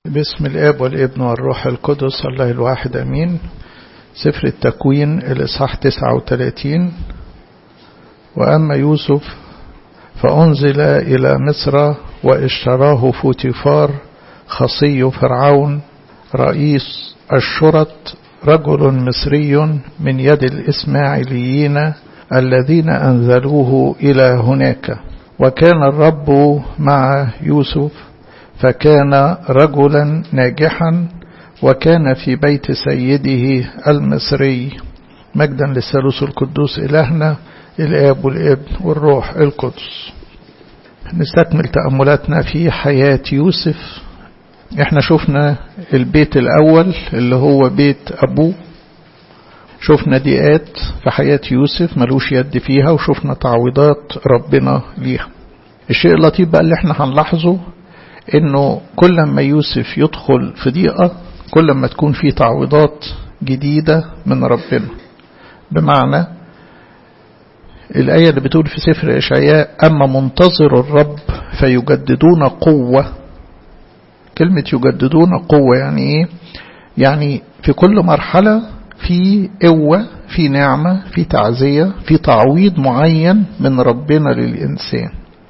باسم الاب والابن والروح القدس الله الواحد امين سفر التكوين الاصحاح 39 واما يوسف فانزل الى مصر واشتراه فوتيفار خصي فرعون رئيس الشرط رجل مصري من يد الاسماعيليين الذين انزلوه الى هناك وكان الرب مع يوسف فكان رجلا ناجحا وكان في بيت سيده المصري مجدا للثالوث القدوس إلهنا الآب والابن والروح القدس نستكمل تأملاتنا في حياة يوسف احنا شفنا البيت الأول اللي هو بيت أبوه شفنا دقات في حياة يوسف ملوش يد فيها وشفنا تعويضات ربنا ليها الشيء اللطيف بقى اللي احنا هنلاحظه انه كل ما يوسف يدخل في ضيقة كل ما تكون في تعويضات جديدة من ربنا بمعنى الآية اللي بتقول في سفر إشعياء أما منتظر الرب فيجددون قوة كلمة يجددون قوة يعني إيه؟ يعني في كل مرحلة في قوة في نعمة في تعزية في تعويض معين من ربنا للإنسان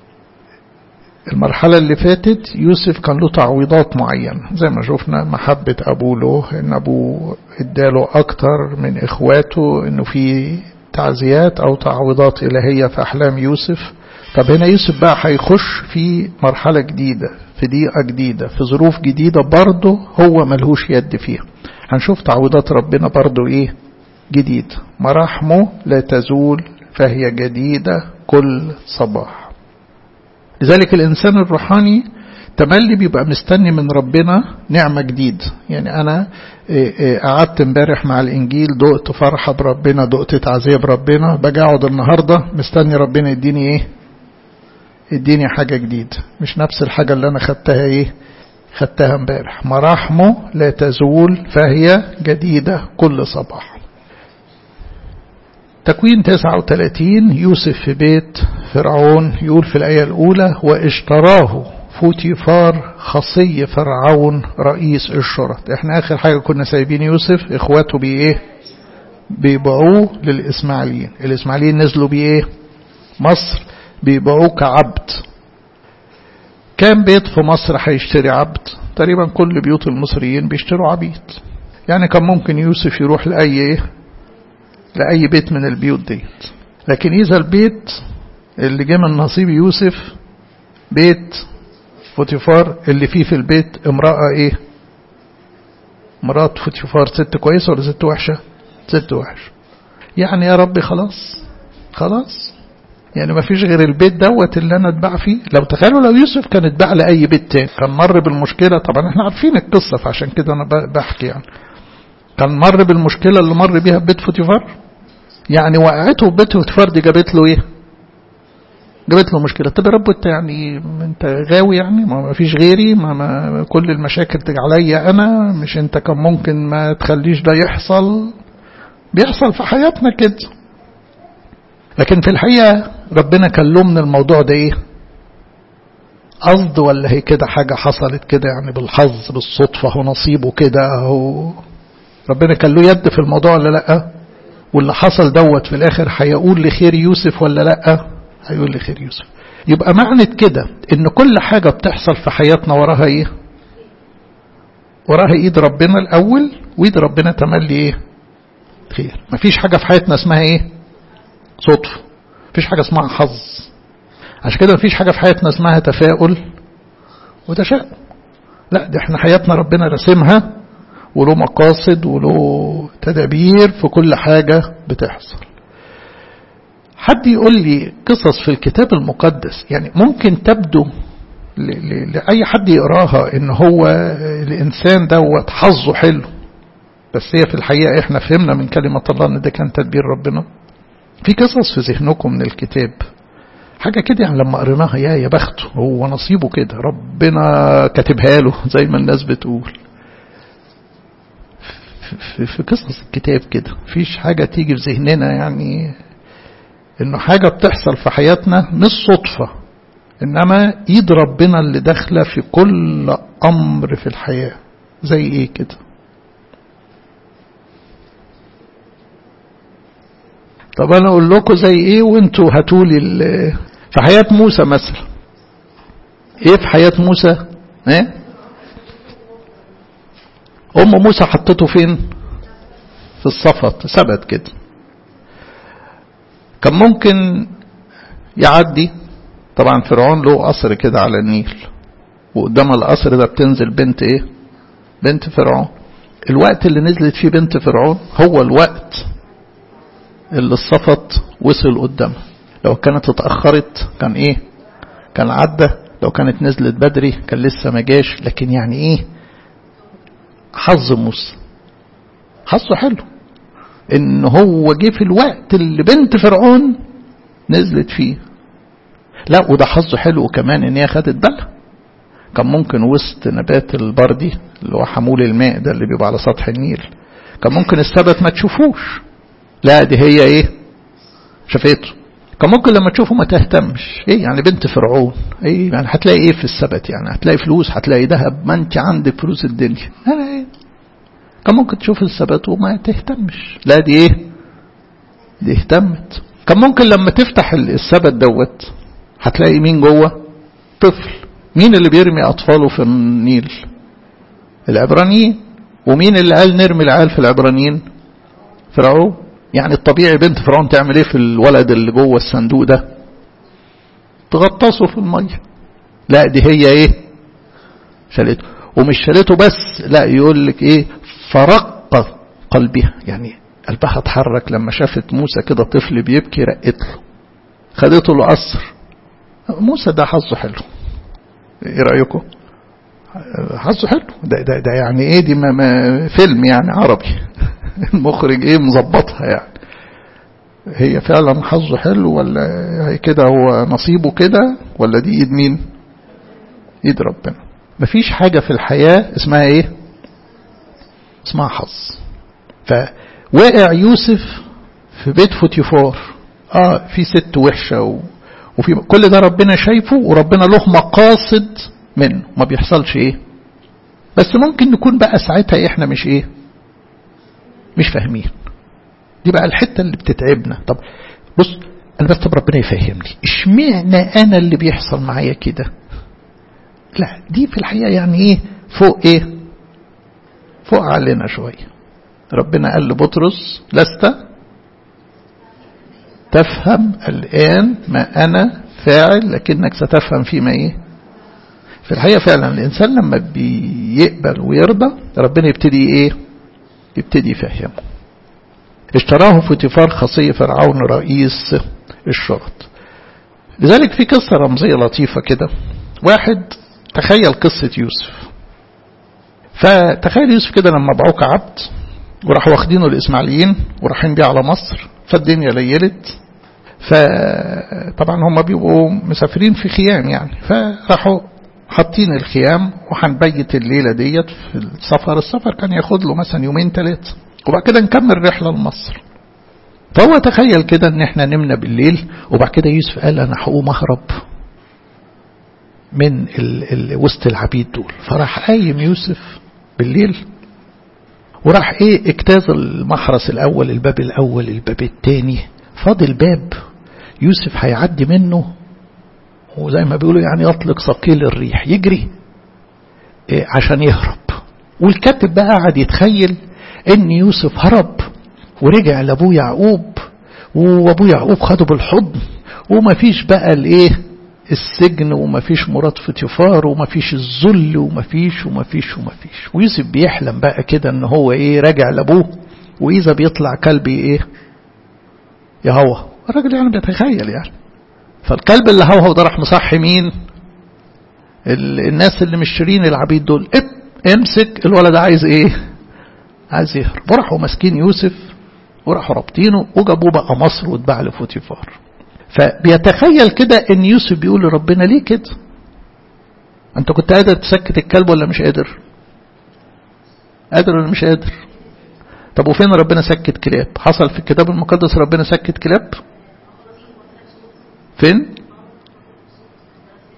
المرحلة اللي فاتت يوسف كان له تعويضات معينة زي ما شفنا محبة أبوه له إن أبوه اداله أكتر من إخواته إنه في تعزيات أو تعويضات إلهية في أحلام يوسف طب هنا يوسف بقى هيخش في مرحلة جديدة في ضيقة جديدة في ظروف جديدة برضه هو ملهوش يد فيها هنشوف تعويضات ربنا برضه إيه جديد مراحمه لا تزول فهي جديدة كل صباح لذلك الإنسان الروحاني تملي بيبقى مستني من ربنا نعمة جديد يعني أنا قعدت امبارح مع الإنجيل دقت فرحة بربنا دقت تعزية بربنا باجي أقعد النهاردة مستني ربنا يديني إيه يديني حاجة جديدة مش نفس الحاجة اللي أنا خدتها إيه خدتها امبارح مراحمه لا تزول فهي جديدة كل صباح تكوين 39 يوسف في بيت فرعون يقول في الآية الأولى واشتراه فوتيفار خصي فرعون رئيس الشرط احنا آخر حاجة كنا سايبين يوسف اخواته بإيه بيبيعوه للإسماعيليين الإسماعيليين نزلوا بإيه مصر بيبيعوه كعبد كام بيت في مصر هيشتري عبد تقريبا كل بيوت المصريين بيشتروا عبيد يعني كان ممكن يوسف يروح لأي ايه لأي بيت من البيوت ديت لكن إذا البيت اللي جه من نصيب يوسف بيت فوتيفار اللي فيه في البيت امرأة ايه مرات فوتيفار ست كويسة ولا ست وحشة ست وحشة يعني يا ربي خلاص خلاص يعني ما فيش غير البيت دوت اللي انا اتباع فيه لو تخيلوا لو يوسف كان اتباع لاي بيت تاني كان مر بالمشكلة طبعا احنا عارفين القصة فعشان كده انا بحكي يعني كان مر بالمشكلة اللي مر بيها بيت فوتيفار يعني وقعته في بيت فوتيفار دي جابت له ايه جابت له مشكلة طب يا رب انت يعني انت غاوي يعني ما فيش غيري ما, ما كل المشاكل تيجي عليا انا مش انت كان ممكن ما تخليش ده يحصل بيحصل في حياتنا كده لكن في الحقيقة ربنا كان له من الموضوع ده ايه قصد ولا هي كده حاجة حصلت كده يعني بالحظ بالصدفة ونصيبه كده اهو ربنا كان له يد في الموضوع ولا لا واللي حصل دوت في الاخر هيقول لخير يوسف ولا لا هيقول لخير يوسف يبقى معنى كده ان كل حاجة بتحصل في حياتنا وراها ايه وراها ايد ربنا الاول وايد ربنا تملي ايه خير مفيش حاجة في حياتنا اسمها ايه صدفة مفيش حاجة اسمها حظ عشان كده مفيش حاجة في حياتنا اسمها تفاؤل وتشاؤم لا دي احنا حياتنا ربنا رسمها وله مقاصد وله تدابير في كل حاجة بتحصل حد يقول لي قصص في الكتاب المقدس يعني ممكن تبدو لأي حد يقراها ان هو الإنسان دوت حظه حلو بس هي في الحقيقة احنا فهمنا من كلمة الله ان ده كان تدبير ربنا في قصص في ذهنكم من الكتاب حاجة كده يعني لما قريناها يا يا بخته هو نصيبه كده ربنا كاتبها له زي ما الناس بتقول في, في قصص الكتاب كده فيش حاجة تيجي في ذهننا يعني انه حاجة بتحصل في حياتنا مش صدفة إنما إيد ربنا اللي داخلة في كل أمر في الحياة زي إيه كده طب أنا أقول لكم زي إيه وأنتوا هاتولي في حياة موسى مثلا إيه في حياة موسى إيه أم موسى حطته فين في الصفت ثبت كده كان ممكن يعدي طبعا فرعون له قصر كده على النيل وقدام القصر ده بتنزل بنت ايه بنت فرعون الوقت اللي نزلت فيه بنت فرعون هو الوقت اللي الصفت وصل قدامها لو كانت اتأخرت كان ايه كان عدى لو كانت نزلت بدري كان لسه ما جاش لكن يعني ايه حظ موسى حظه حلو ان هو جه في الوقت اللي بنت فرعون نزلت فيه لا وده حظه حلو كمان ان هي خدت بالها كان ممكن وسط نبات البردي اللي هو حمول الماء ده اللي بيبقى على سطح النيل كان ممكن السبت ما تشوفوش لا دي هي ايه شافته كان ممكن لما تشوفه ما تهتمش ايه يعني بنت فرعون ايه يعني هتلاقي ايه في السبت يعني هتلاقي فلوس هتلاقي ذهب ما انت عندك فلوس الدنيا انا ايه كان ممكن تشوف السبت وما تهتمش لا دي ايه دي اهتمت كان ممكن لما تفتح السبت دوت هتلاقي مين جوه طفل مين اللي بيرمي اطفاله في النيل العبرانيين ومين اللي قال نرمي العيال في العبرانيين فرعون يعني الطبيعي بنت فرعون تعمل ايه في الولد اللي جوه الصندوق ده تغطسه في الميه لا دي هي ايه شالته ومش شالته بس لا يقول لك ايه فرق قلبها يعني قلبها اتحرك لما شافت موسى كده طفل بيبكي رقت له خدته القصر موسى ده حظه حلو ايه رايكم حظه حلو ده, ده, ده يعني ايه دي ما ما فيلم يعني عربي المخرج ايه مظبطها يعني هي فعلا حظه حلو ولا هي كده هو نصيبه كده ولا دي ايد مين ايد ربنا مفيش حاجة في الحياة اسمها ايه اسمها حظ فوقع يوسف في بيت فوتيفار اه في ست وحشة و... وفي كل ده ربنا شايفه وربنا له مقاصد منه ما بيحصلش ايه بس ممكن نكون بقى ساعتها احنا مش ايه مش فاهمين دي بقى الحتة اللي بتتعبنا طب بص انا بس طب ربنا يفهمني اشمعنى انا اللي بيحصل معايا كده لا دي في الحقيقة يعني ايه فوق ايه فوق علينا شوية ربنا قال لبطرس لست تفهم الآن ما أنا فاعل لكنك ستفهم فيما ايه في الحقيقة فعلا الإنسان لما بيقبل ويرضى ربنا يبتدي ايه يبتدي يفهمه اشتراه فوتيفار خصي فرعون رئيس الشرط لذلك في قصة رمزية لطيفة كده واحد تخيل قصة يوسف فتخيل يوسف كده لما باعوه كعبد وراحوا واخدينه الإسماعيليين ورايحين بيه على مصر فالدنيا ليلت فطبعا هم بيبقوا مسافرين في خيام يعني فراحوا حاطين الخيام وهنبيت الليلة ديت في السفر السفر كان ياخد له مثلا يومين ثلاثة وبعد كده نكمل رحلة لمصر فهو تخيل كده ان احنا نمنا بالليل وبعد كده يوسف قال انا هقوم اهرب من ال ال وسط العبيد دول فراح قايم يوسف بالليل وراح ايه اجتاز المحرس الاول الباب الاول الباب الثاني فاضل باب يوسف هيعدي منه وزي ما بيقولوا يعني يطلق ثقيل الريح يجري إيه عشان يهرب والكاتب بقى قعد يتخيل ان يوسف هرب ورجع لابوه يعقوب وابوه يعقوب خده بالحضن ومفيش بقى الايه السجن ومفيش مراد فطفار ومفيش الذل ومفيش ومفيش ومفيش ويوسف بيحلم بقى كده ان هو ايه راجع لابوه واذا بيطلع كلب ايه يهوى الراجل يعني بيتخيل يعني فالكلب اللي هوهو ده راح مصحي مين الناس اللي مشترين العبيد دول اب امسك الولد عايز ايه عايز يهرب وراحوا ماسكين يوسف وراحوا رابطينه وجابوه بقى مصر واتباع لفوتيفار فبيتخيل كده ان يوسف بيقول لربنا ليه كده انت كنت قادر تسكت الكلب ولا مش قادر قادر ولا مش قادر طب وفين ربنا سكت كلاب حصل في الكتاب المقدس ربنا سكت كلاب فين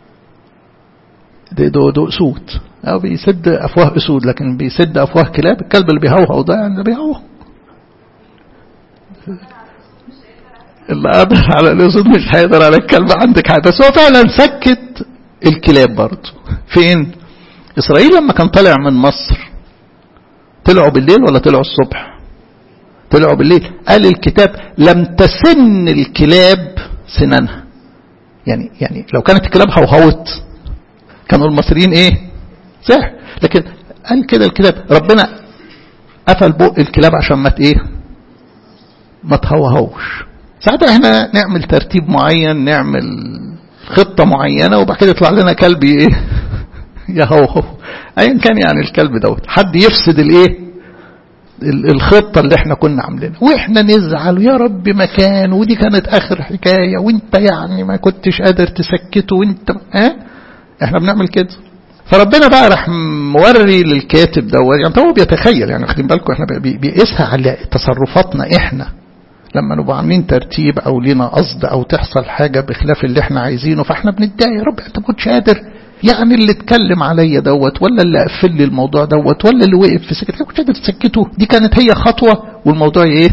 ده, ده, ده أسود أو بيسد أفواه أسود لكن بيسد أفواه كلاب الكلب اللي بيهوهو ده يعني بيهوهو اللي قادر على الأسود مش هيقدر على الكلب عندك حاجة بس هو فعلا سكت الكلاب برضه فين إسرائيل لما كان طالع من مصر طلعوا بالليل ولا طلعوا الصبح طلعوا بالليل قال الكتاب لم تسن الكلاب سنانها يعني يعني لو كانت الكلاب هوهوت كانوا المصريين ايه صح لكن قال كده الكلاب ربنا قفل بق الكلاب عشان ما ايه ما تهوهوش ساعتها احنا نعمل ترتيب معين نعمل خطة معينة وبعد كده يطلع لنا كلب ايه يهوهو ايا كان يعني الكلب دوت حد يفسد الايه الخطة اللي احنا كنا عاملينها واحنا نزعل يا رب مكان ودي كانت اخر حكاية وانت يعني ما كنتش قادر تسكته وانت ها احنا بنعمل كده فربنا بقى راح موري للكاتب دوت يعني هو بيتخيل يعني واخدين بالكم احنا بيقيسها على تصرفاتنا احنا لما نبقى عاملين ترتيب او لينا قصد او تحصل حاجة بخلاف اللي احنا عايزينه فاحنا بنتضايق يا رب انت ما كنتش قادر يعني اللي اتكلم عليا دوت ولا اللي قفل لي الموضوع دوت ولا اللي وقف في سكت كنت قادر تسكته دي كانت هي خطوة والموضوع ايه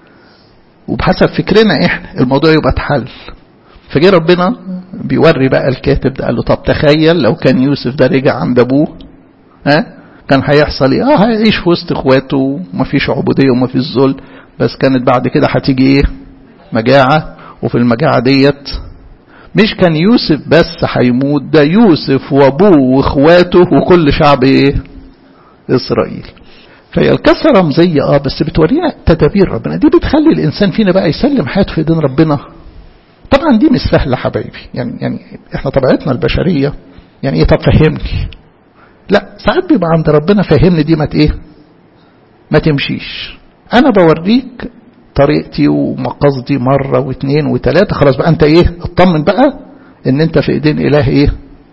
وبحسب فكرنا احنا الموضوع يبقى اتحل فجه ربنا بيوري بقى الكاتب ده قال له طب تخيل لو كان يوسف ده رجع عند ابوه ها كان هيحصل ايه اه هيعيش في وسط اخواته ومفيش عبوديه ومفيش ذل بس كانت بعد كده هتيجي ايه مجاعه وفي المجاعه ديت مش كان يوسف بس هيموت ده يوسف وابوه واخواته وكل شعب ايه اسرائيل فهي القصه رمزيه اه بس بتورينا تدابير ربنا دي بتخلي الانسان فينا بقى يسلم حياته في ايدين ربنا طبعا دي مش سهله حبايبي يعني يعني احنا طبيعتنا البشريه يعني ايه طب فهمني لا ساعات بيبقى عند ربنا فهمني دي ما ايه ما تمشيش انا بوريك طريقتي ومقاصدي مرة واثنين وثلاثة خلاص بقى انت ايه اطمن بقى ان انت في ايدين اله ايه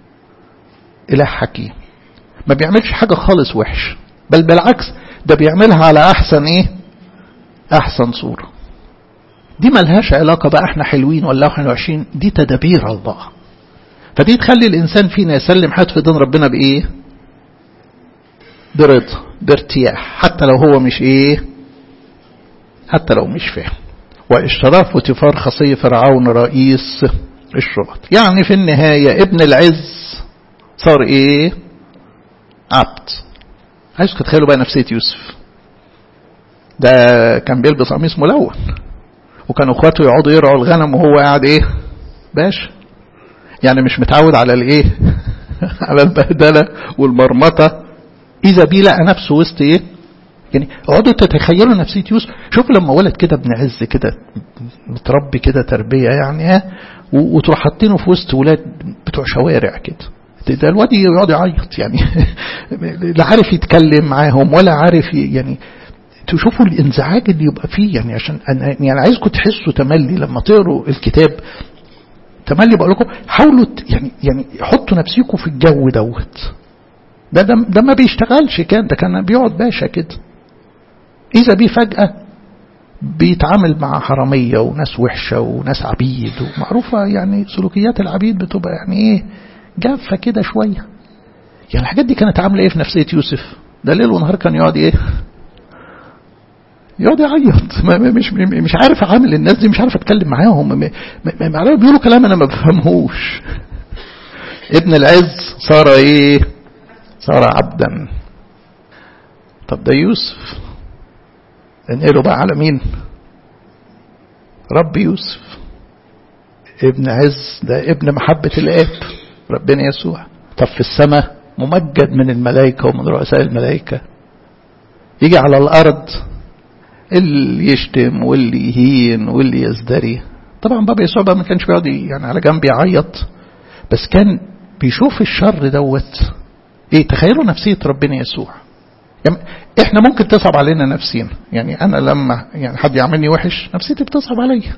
اله حكيم ما بيعملش حاجة خالص وحش بل بالعكس ده بيعملها على احسن ايه احسن صورة دي ملهاش علاقة بقى احنا حلوين ولا احنا وحشين دي تدابير الله فدي تخلي الانسان فينا يسلم حياته في ايدين ربنا بايه برضا بارتياح حتى لو هو مش ايه حتى لو مش فاهم واشتراه فوتيفار خصي فرعون رئيس الشرط يعني في النهاية ابن العز صار ايه عبد عايزك تتخيلوا بقى نفسية يوسف ده كان بيلبس قميص ملون وكانوا اخواته يقعدوا يرعوا الغنم وهو قاعد ايه باشا يعني مش متعود على الايه على البهدلة والمرمطة اذا بيه لقى نفسه وسط ايه يعني اقعدوا تتخيلوا نفسيه يوسف شوف لما ولد كده ابن عز كده متربي كده تربيه يعني ها وتروح حاطينه في وسط ولاد بتوع شوارع كده ده الواد يقعد يعيط يعني لا عارف يتكلم معاهم ولا عارف يعني تشوفوا الانزعاج اللي يبقى فيه يعني عشان انا يعني عايزكم تحسوا تملي لما تقروا الكتاب تملي بقول لكم حاولوا يعني يعني حطوا نفسيكم في الجو دوت ده ده, ده ما بيشتغلش كان ده كان بيقعد باشا كده إذا بيه فجأة بيتعامل مع حرامية وناس وحشة وناس عبيد ومعروفة يعني سلوكيات العبيد بتبقى يعني إيه جافة كده شوية يعني الحاجات دي كانت عاملة إيه في نفسية يوسف ده ليل ونهار كان يقعد إيه يقعد يعيط مش مش عارف اعامل الناس دي مش عارف اتكلم معاهم بيقولوا كلام انا ما بفهمهوش ابن العز صار ايه صار عبدا طب ده يوسف انقله بقى على مين رب يوسف ابن عز ده ابن محبة الاب ربنا يسوع طب في السماء ممجد من الملائكة ومن رؤساء الملائكة يجي على الأرض اللي يشتم واللي يهين واللي يزدري طبعا بابا يسوع بقى ما كانش بيقعد يعني على جنب يعيط بس كان بيشوف الشر دوت ايه تخيلوا نفسية ربنا يسوع يعني احنا ممكن تصعب علينا نفسينا يعني انا لما يعني حد يعملني وحش نفسيتي بتصعب عليا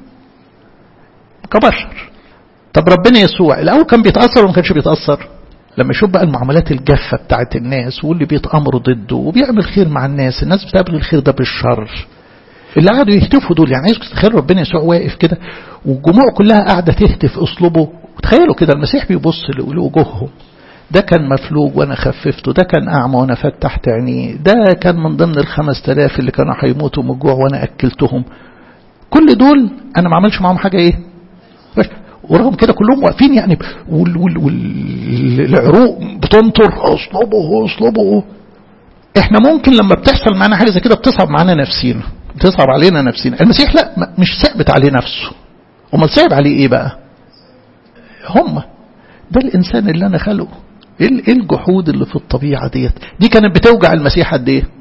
كبشر طب ربنا يسوع الاول كان بيتاثر وما كانش بيتاثر لما يشوف بقى المعاملات الجافة بتاعت الناس واللي بيتأمروا ضده وبيعمل خير مع الناس الناس بتقابل الخير ده بالشر اللي قعدوا يهتفوا دول يعني عايزك تتخيل ربنا يسوع واقف كده والجموع كلها قاعدة تهتف اسلوبه وتخيلوا كده المسيح بيبص لوجوههم ده كان مفلوج وانا خففته ده كان اعمى وانا فتحت عينيه ده كان من ضمن الخمس تلاف اللي كانوا هيموتوا من الجوع وانا اكلتهم كل دول انا ما عملش معاهم حاجه ايه بس ورغم كده كلهم واقفين يعني وال وال والعروق بتنطر اصلبه اصلبه احنا ممكن لما بتحصل معانا حاجه زي كده بتصعب معانا نفسينا بتصعب علينا نفسينا المسيح لا مش ثابت عليه نفسه امال صعب عليه ايه بقى هم ده الانسان اللي انا خلقه ايه الجحود اللي في الطبيعه ديت دي كانت بتوجع المسيح قد ايه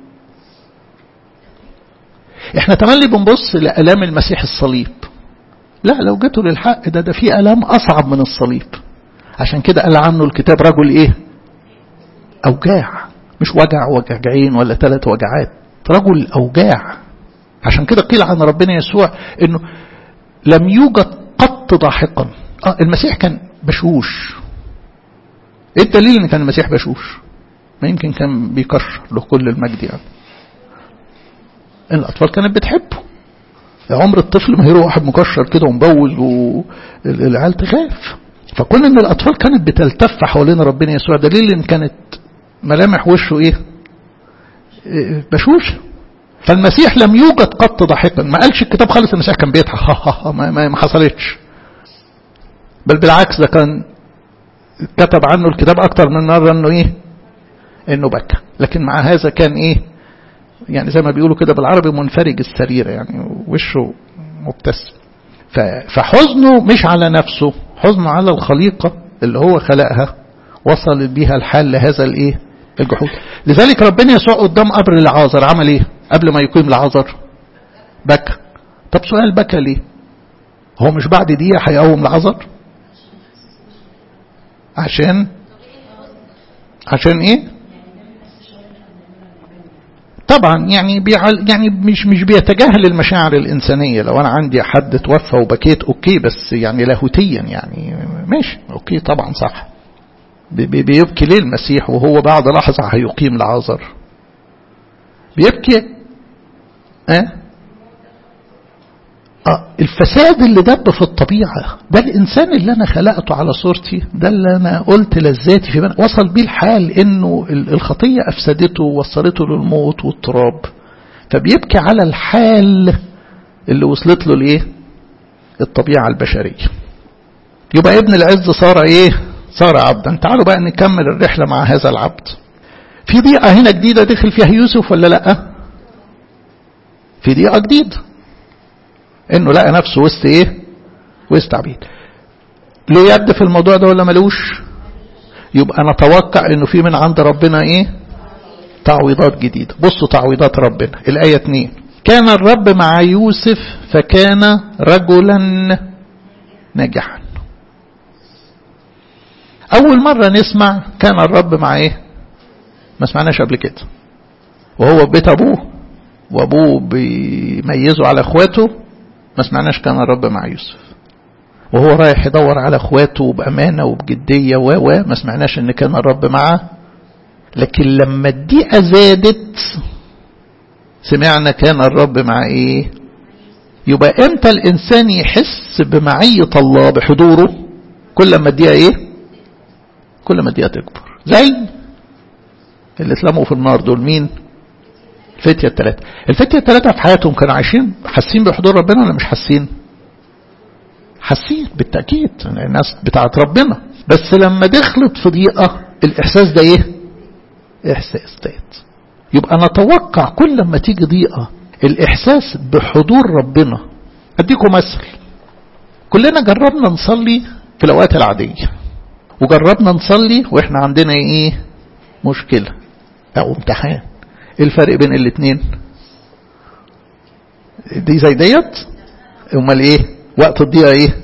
احنا تملي بنبص لالام المسيح الصليب لا لو جيتوا للحق ده ده في الام اصعب من الصليب عشان كده قال عنه الكتاب رجل ايه اوجاع مش وجع وجعين ولا ثلاث وجعات رجل اوجاع عشان كده قيل عن ربنا يسوع انه لم يوجد قط ضاحكا اه المسيح كان بشوش ايه الدليل ان كان المسيح بشوش ما يمكن كان بيكشر له كل المجد يعني الاطفال كانت بتحبه عمر الطفل ما هيروح واحد مكشر كده ومبوز والعيال تخاف فكون ان الاطفال كانت بتلتف حوالين ربنا يسوع دليل ان كانت ملامح وشه ايه, إيه بشوش فالمسيح لم يوجد قط ضاحكا ما قالش الكتاب خالص المسيح كان بيضحك ما, ما, ما حصلتش بل بالعكس ده كان كتب عنه الكتاب اكتر من مره انه ايه انه بكى لكن مع هذا كان ايه يعني زي ما بيقولوا كده بالعربي منفرج السريره يعني وشه مبتسم فحزنه مش على نفسه حزنه على الخليقه اللي هو خلقها وصل بها الحال لهذا الايه الجحود لذلك ربنا يسوع قدام قبر العازر عمل ايه قبل ما يقيم العازر بكى طب سؤال بكى ليه هو مش بعد دقيقه هيقوم العازر عشان عشان ايه طبعا يعني بيعل يعني مش مش بيتجاهل المشاعر الانسانيه لو انا عندي حد توفى وبكيت اوكي بس يعني لاهوتيا يعني ماشي اوكي طبعا صح بيبكي ليه المسيح وهو بعد لحظه هيقيم العازر بيبكي اه آه الفساد اللي دب في الطبيعة ده الإنسان اللي أنا خلقته على صورتي ده اللي أنا قلت لذاتي في بنا وصل بيه الحال إنه الخطية أفسدته ووصلته للموت والتراب فبيبكي على الحال اللي وصلت له الإيه الطبيعة البشرية يبقى ابن العز صار إيه صار عبدا تعالوا بقى نكمل الرحلة مع هذا العبد في ضيقة هنا جديدة دخل فيها يوسف ولا لأ في ضيقة جديدة انه لقى نفسه وسط ايه وسط عبيد له يد في الموضوع ده ولا ملوش يبقى نتوقع انه في من عند ربنا ايه تعويضات جديدة بصوا تعويضات ربنا الآية 2 كان الرب مع يوسف فكان رجلا ناجحا أول مرة نسمع كان الرب مع إيه ما سمعناش قبل كده وهو بيت أبوه وأبوه بيميزه على إخواته ما سمعناش كان الرب مع يوسف وهو رايح يدور على اخواته بأمانة وبجدية و و ما سمعناش ان كان الرب معاه لكن لما الضيقة زادت سمعنا كان الرب مع ايه يبقى امتى الانسان يحس بمعية الله بحضوره كل ما الضيقة ايه كل ما الضيقة تكبر زي اللي اتلموا في النار دول مين الفتية الثلاثة الفتية الثلاثة في حياتهم كانوا عايشين حاسين بحضور ربنا ولا مش حاسين حاسين بالتأكيد الناس بتاعت ربنا بس لما دخلت في ضيقة الإحساس ده إيه إحساس ديت يبقى نتوقع كل لما تيجي ضيقة الإحساس بحضور ربنا أديكم مثل كلنا جربنا نصلي في الأوقات العادية وجربنا نصلي وإحنا عندنا إيه مشكلة أو امتحان ايه الفرق بين الاثنين دي زي ديت امال ايه وقت الضيقه ايه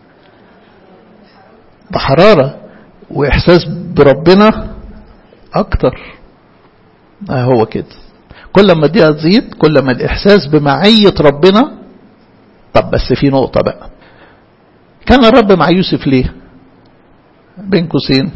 بحراره واحساس بربنا اكتر آه هو كده كل ما الضيقه تزيد كل ما الاحساس بمعيه ربنا طب بس في نقطه بقى كان الرب مع يوسف ليه بين قوسين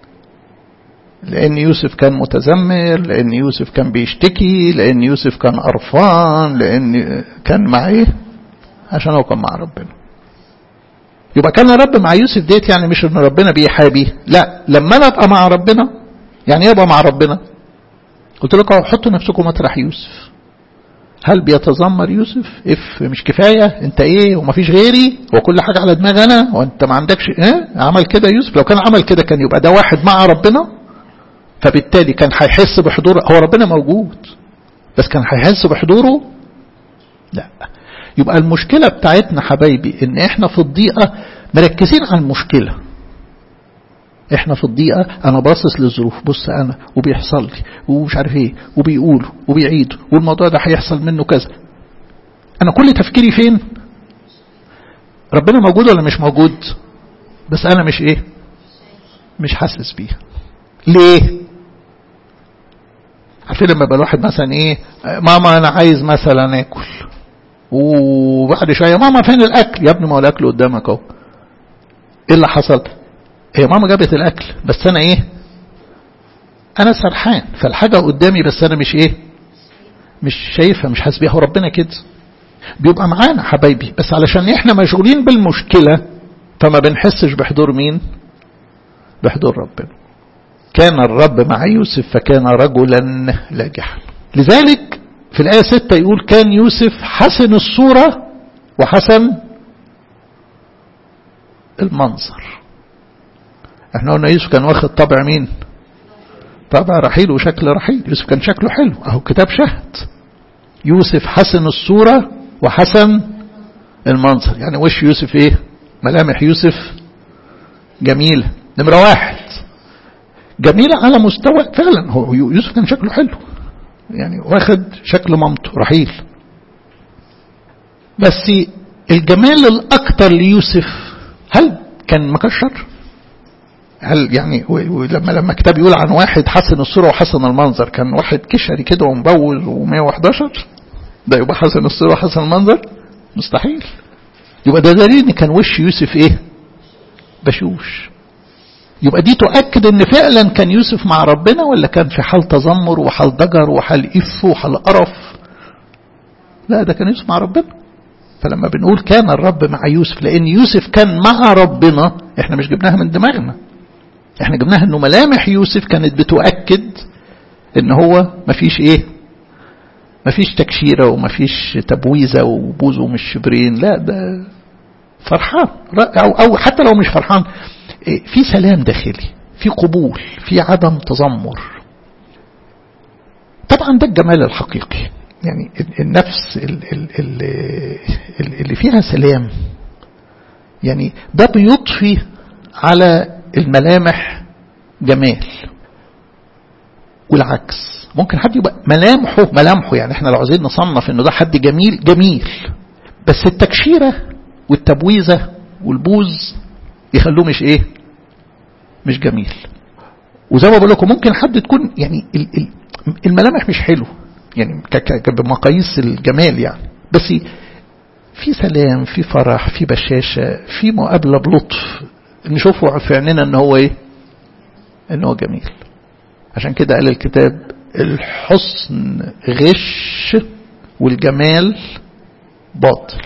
لأن يوسف كان متذمر لأن يوسف كان بيشتكي لأن يوسف كان قرفان لأن كان مع إيه عشان هو كان مع ربنا يبقى كان الرب مع يوسف ديت يعني مش ان ربنا بيحابي لا لما انا ابقى مع ربنا يعني ايه ابقى مع ربنا قلت لكم حطوا نفسكم مطرح يوسف هل بيتذمر يوسف اف مش كفايه انت ايه ومفيش غيري وكل حاجه على دماغي انا وانت ما عندكش ايه عمل كده يوسف لو كان عمل كده كان يبقى ده واحد مع ربنا فبالتالي كان هيحس بحضور هو ربنا موجود بس كان هيحس بحضوره لا يبقى المشكلة بتاعتنا حبايبي ان احنا في الضيقة مركزين على المشكلة احنا في الضيقة انا باصص للظروف بص انا وبيحصل لي ومش عارف ايه وبيقولوا وبيعيدوا والموضوع ده هيحصل منه كذا انا كل تفكيري فين ربنا موجود ولا مش موجود بس انا مش ايه مش حاسس بيها ليه عارفين لما يبقى الواحد مثلا ايه ماما انا عايز مثلا اكل وبعد شويه ماما فين الاكل يا ابني ما هو الاكل قدامك اهو ايه اللي حصل هي ماما جابت الاكل بس انا ايه انا سرحان فالحاجه قدامي بس انا مش ايه مش شايفها مش حاسس بيها هو ربنا كده بيبقى معانا حبايبي بس علشان احنا مشغولين بالمشكله فما بنحسش بحضور مين بحضور ربنا كان الرب مع يوسف فكان رجلا لاجحا لذلك في الآية 6 يقول كان يوسف حسن الصورة وحسن المنظر احنا قلنا يوسف كان واخد طبع مين طبع رحيل وشكل رحيل يوسف كان شكله حلو اهو كتاب شهد يوسف حسن الصورة وحسن المنظر يعني وش يوسف ايه ملامح يوسف جميلة نمرة واحد جميلة على مستوى فعلا هو يوسف كان شكله حلو يعني واخد شكل مامته رحيل بس الجمال الأكتر ليوسف هل كان مكشر هل يعني لما لما كتاب يقول عن واحد حسن الصورة وحسن المنظر كان واحد كشري كده ومبوز و111 ده يبقى حسن الصورة وحسن المنظر مستحيل يبقى ده دليل ان كان وش يوسف ايه بشوش يبقى دي تؤكد ان فعلا كان يوسف مع ربنا ولا كان في حال تذمر وحال ضجر وحال اف وحال قرف لا ده كان يوسف مع ربنا فلما بنقول كان الرب مع يوسف لان يوسف كان مع ربنا احنا مش جبناها من دماغنا احنا جبناها انه ملامح يوسف كانت بتؤكد ان هو مفيش ايه مفيش تكشيره ومفيش تبويزه وبوزه مش شبرين لا ده فرحان او او حتى لو مش فرحان في سلام داخلي في قبول في عدم تذمر طبعا ده الجمال الحقيقي يعني النفس اللي فيها سلام يعني ده بيضفي على الملامح جمال والعكس ممكن حد يبقى ملامحه ملامحه يعني احنا لو عايزين نصنف انه ده حد جميل جميل بس التكشيره والتبويزه والبوز يخلوه مش ايه مش جميل وزي ما بقول لكم ممكن حد تكون يعني الملامح مش حلو يعني بمقاييس الجمال يعني بس في سلام في فرح في بشاشة في مقابلة بلطف نشوفه في عيننا ان هو ايه ان هو جميل عشان كده قال الكتاب الحسن غش والجمال باطل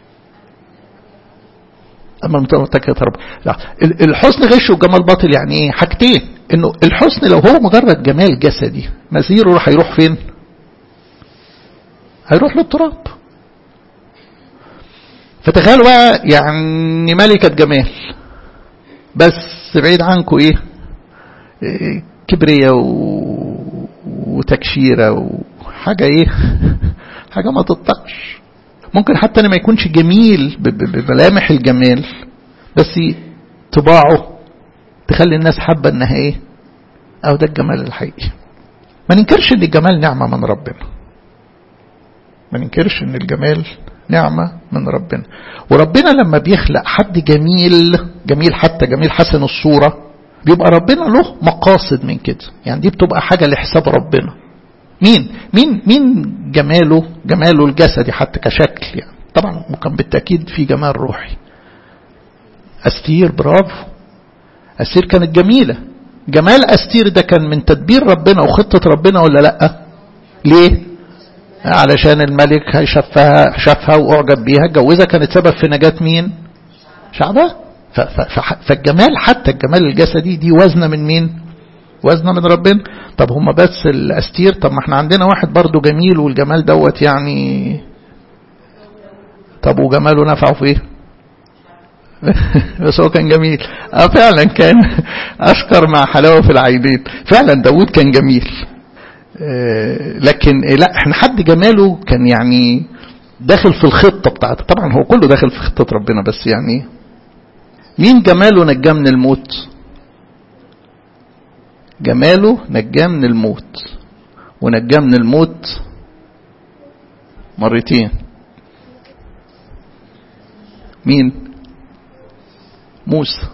اما المتكة رب لا الحسن غش والجمال باطل يعني ايه حاجتين انه الحسن لو هو مجرد جمال جسدي مسيره راح يروح فين هيروح للتراب فتخيلوا بقى يعني ملكة جمال بس بعيد عنكم ايه, إيه كبرية و... وتكشيرة وحاجة ايه حاجة ما تطقش ممكن حتى ما يكونش جميل بملامح الجمال بس طباعه تخلي الناس حابة انها ايه او ده الجمال الحقيقي ما ننكرش ان الجمال نعمة من ربنا ما ننكرش ان الجمال نعمة من ربنا وربنا لما بيخلق حد جميل جميل حتى جميل حسن الصورة بيبقى ربنا له مقاصد من كده يعني دي بتبقى حاجة لحساب ربنا مين مين مين جماله جماله الجسدي حتى كشكل يعني طبعا وكان بالتأكيد في جمال روحي أستير برافو أستير كانت جميلة جمال أستير ده كان من تدبير ربنا وخطة ربنا ولا لأ ليه علشان الملك شافها شافها واعجب بيها اتجوزها كانت سبب في نجاة مين شعبها فالجمال حتى الجمال الجسدي دي وزنة من مين وزنة من ربنا طب هم بس الاستير طب ما احنا عندنا واحد برضو جميل والجمال دوت يعني طب وجماله نفعه في ايه بس هو كان جميل اه فعلا كان اشكر مع حلاوة في العينين فعلا داود كان جميل اه لكن لا احنا حد جماله كان يعني داخل في الخطة بتاعته طبعا هو كله داخل في خطة ربنا بس يعني مين جماله نجاه من الموت جماله نجاه من الموت ونجاه من الموت مرتين مين موسى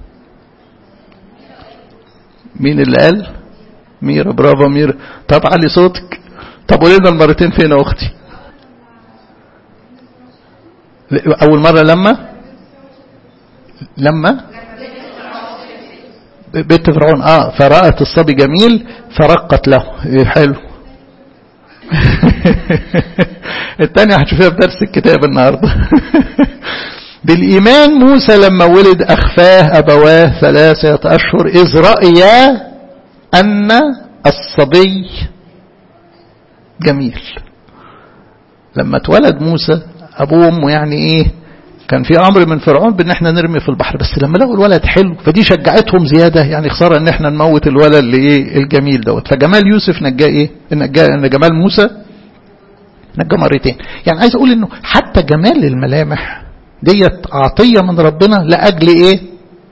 مين اللي قال ميرا برافو ميرا طب علي صوتك طب قولي لنا المرتين فين يا اختي اول مره لما لما بنت فرعون اه فرأت الصبي جميل فرقت له حلو الثانية هتشوفيها في درس الكتاب النهاردة بالإيمان موسى لما ولد أخفاه أبواه ثلاثة أشهر إذ رأيا أن الصبي جميل لما اتولد موسى أبوه وأمه يعني إيه كان في امر من فرعون بان احنا نرمي في البحر بس لما لقوا الولد حلو فدي شجعتهم زياده يعني خساره ان احنا نموت الولد اللي ايه الجميل دوت فجمال يوسف نجاه ايه نجاه ان جمال موسى نجاه مرتين يعني عايز اقول انه حتى جمال الملامح ديت عطيه من ربنا لاجل ايه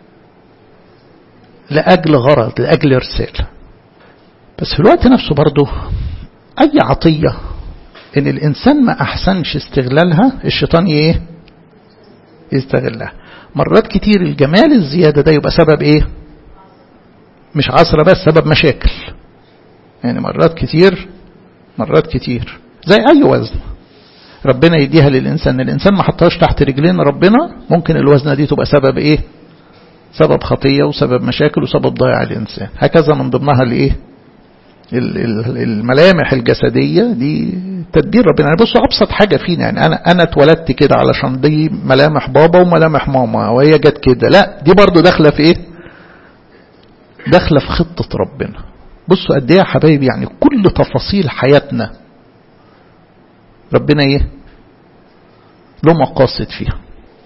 لاجل غرض لاجل رساله بس في الوقت نفسه برضه اي عطيه ان الانسان ما احسنش استغلالها الشيطان ايه يستغلها مرات كتير الجمال الزيادة ده يبقى سبب ايه مش عصرة بس سبب مشاكل يعني مرات كتير مرات كتير زي اي وزن ربنا يديها للإنسان الإنسان ما حطهاش تحت رجلين ربنا ممكن الوزنة دي تبقى سبب ايه سبب خطية وسبب مشاكل وسبب ضياع الإنسان هكذا من ضمنها الايه الملامح الجسدية دي تدبير ربنا يعني بصوا أبسط حاجة فينا يعني أنا أنا اتولدت كده علشان دي ملامح بابا وملامح ماما وهي جت كده لا دي برضو داخلة في إيه؟ داخلة في خطة ربنا بصوا قد إيه يا حبايبي يعني كل تفاصيل حياتنا ربنا إيه؟ له مقاصد فيها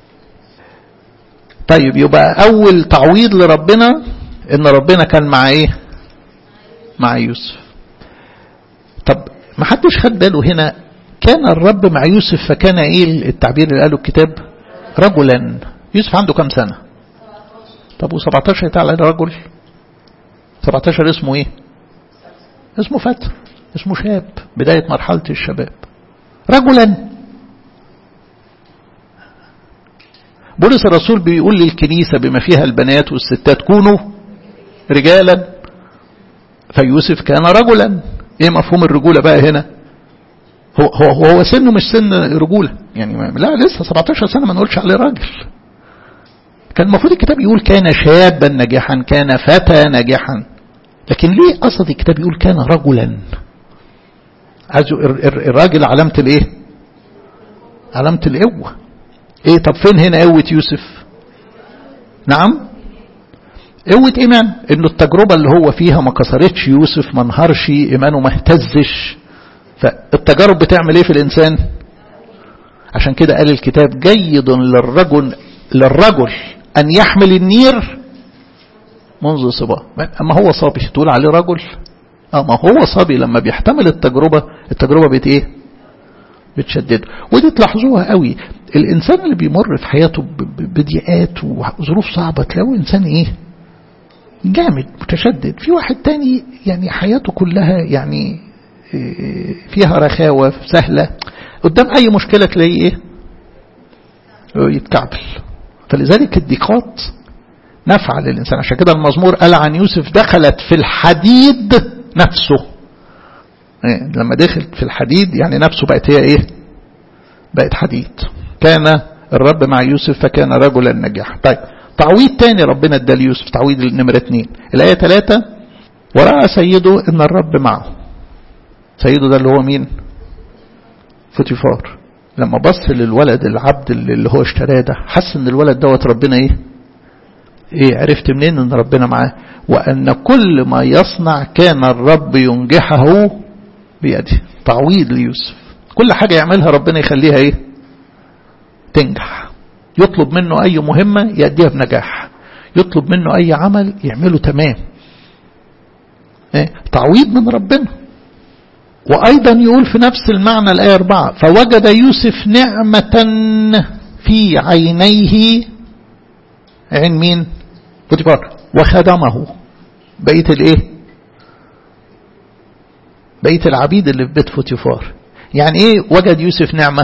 طيب يبقى أول تعويض لربنا إن ربنا كان مع إيه؟ مع يوسف طب ما حدش خد باله هنا كان الرب مع يوسف فكان ايه التعبير اللي قاله الكتاب رجلا يوسف عنده كم سنة طب و17 يتعال على رجل 17 اسمه ايه اسمه فتى اسمه شاب بداية مرحلة الشباب رجلا بولس الرسول بيقول للكنيسة بما فيها البنات والستات كونوا رجالا فيوسف كان رجلا ايه مفهوم الرجولة بقى هنا هو, هو, هو سنه مش سن رجولة يعني لا لسه 17 سنة ما نقولش عليه راجل كان المفروض الكتاب يقول كان شابا ناجحا كان فتى ناجحا لكن ليه قصد الكتاب يقول كان رجلا عايزه الراجل علامة الايه علامة القوة ايه طب فين هنا قوة يوسف نعم قوة إيمان إنه التجربة اللي هو فيها ما كسرتش يوسف ما انهارش إيمانه ما اهتزش فالتجارب بتعمل إيه في الإنسان عشان كده قال الكتاب جيد للرجل للرجل أن يحمل النير منذ صباه أما هو صبي تقول عليه رجل أما هو صبي لما بيحتمل التجربة التجربة بت إيه بتشدده ودي تلاحظوها قوي الإنسان اللي بيمر في حياته بضيقات وظروف صعبة تلاقوا إنسان إيه جامد متشدد في واحد تاني يعني حياته كلها يعني فيها رخاوة سهلة قدام أي مشكلة تلاقيه إيه يتكعبل فلذلك الضيقات نفع للإنسان عشان كده المزمور قال عن يوسف دخلت في الحديد نفسه إيه لما دخلت في الحديد يعني نفسه بقت هي إيه بقت حديد كان الرب مع يوسف فكان رجلا نجاحا طيب تعويض تاني ربنا ادى ليوسف تعويض نمرة اتنين الآية ثلاثة ورأى سيده ان الرب معه سيده ده اللي هو مين فوتيفار لما بص للولد العبد اللي هو اشتراه ده حس ان الولد دوت ربنا ايه ايه عرفت منين ان ربنا معاه وان كل ما يصنع كان الرب ينجحه بيده تعويض ليوسف كل حاجة يعملها ربنا يخليها ايه تنجح يطلب منه اي مهمة يأديها بنجاح يطلب منه اي عمل يعمله تمام ايه تعويض من ربنا وأيضا يقول في نفس المعنى الآية 4 فوجد يوسف نعمة في عينيه عين مين بوتيفار وخدمه بقية الايه بقية العبيد اللي في بيت فوتيفار يعني ايه وجد يوسف نعمة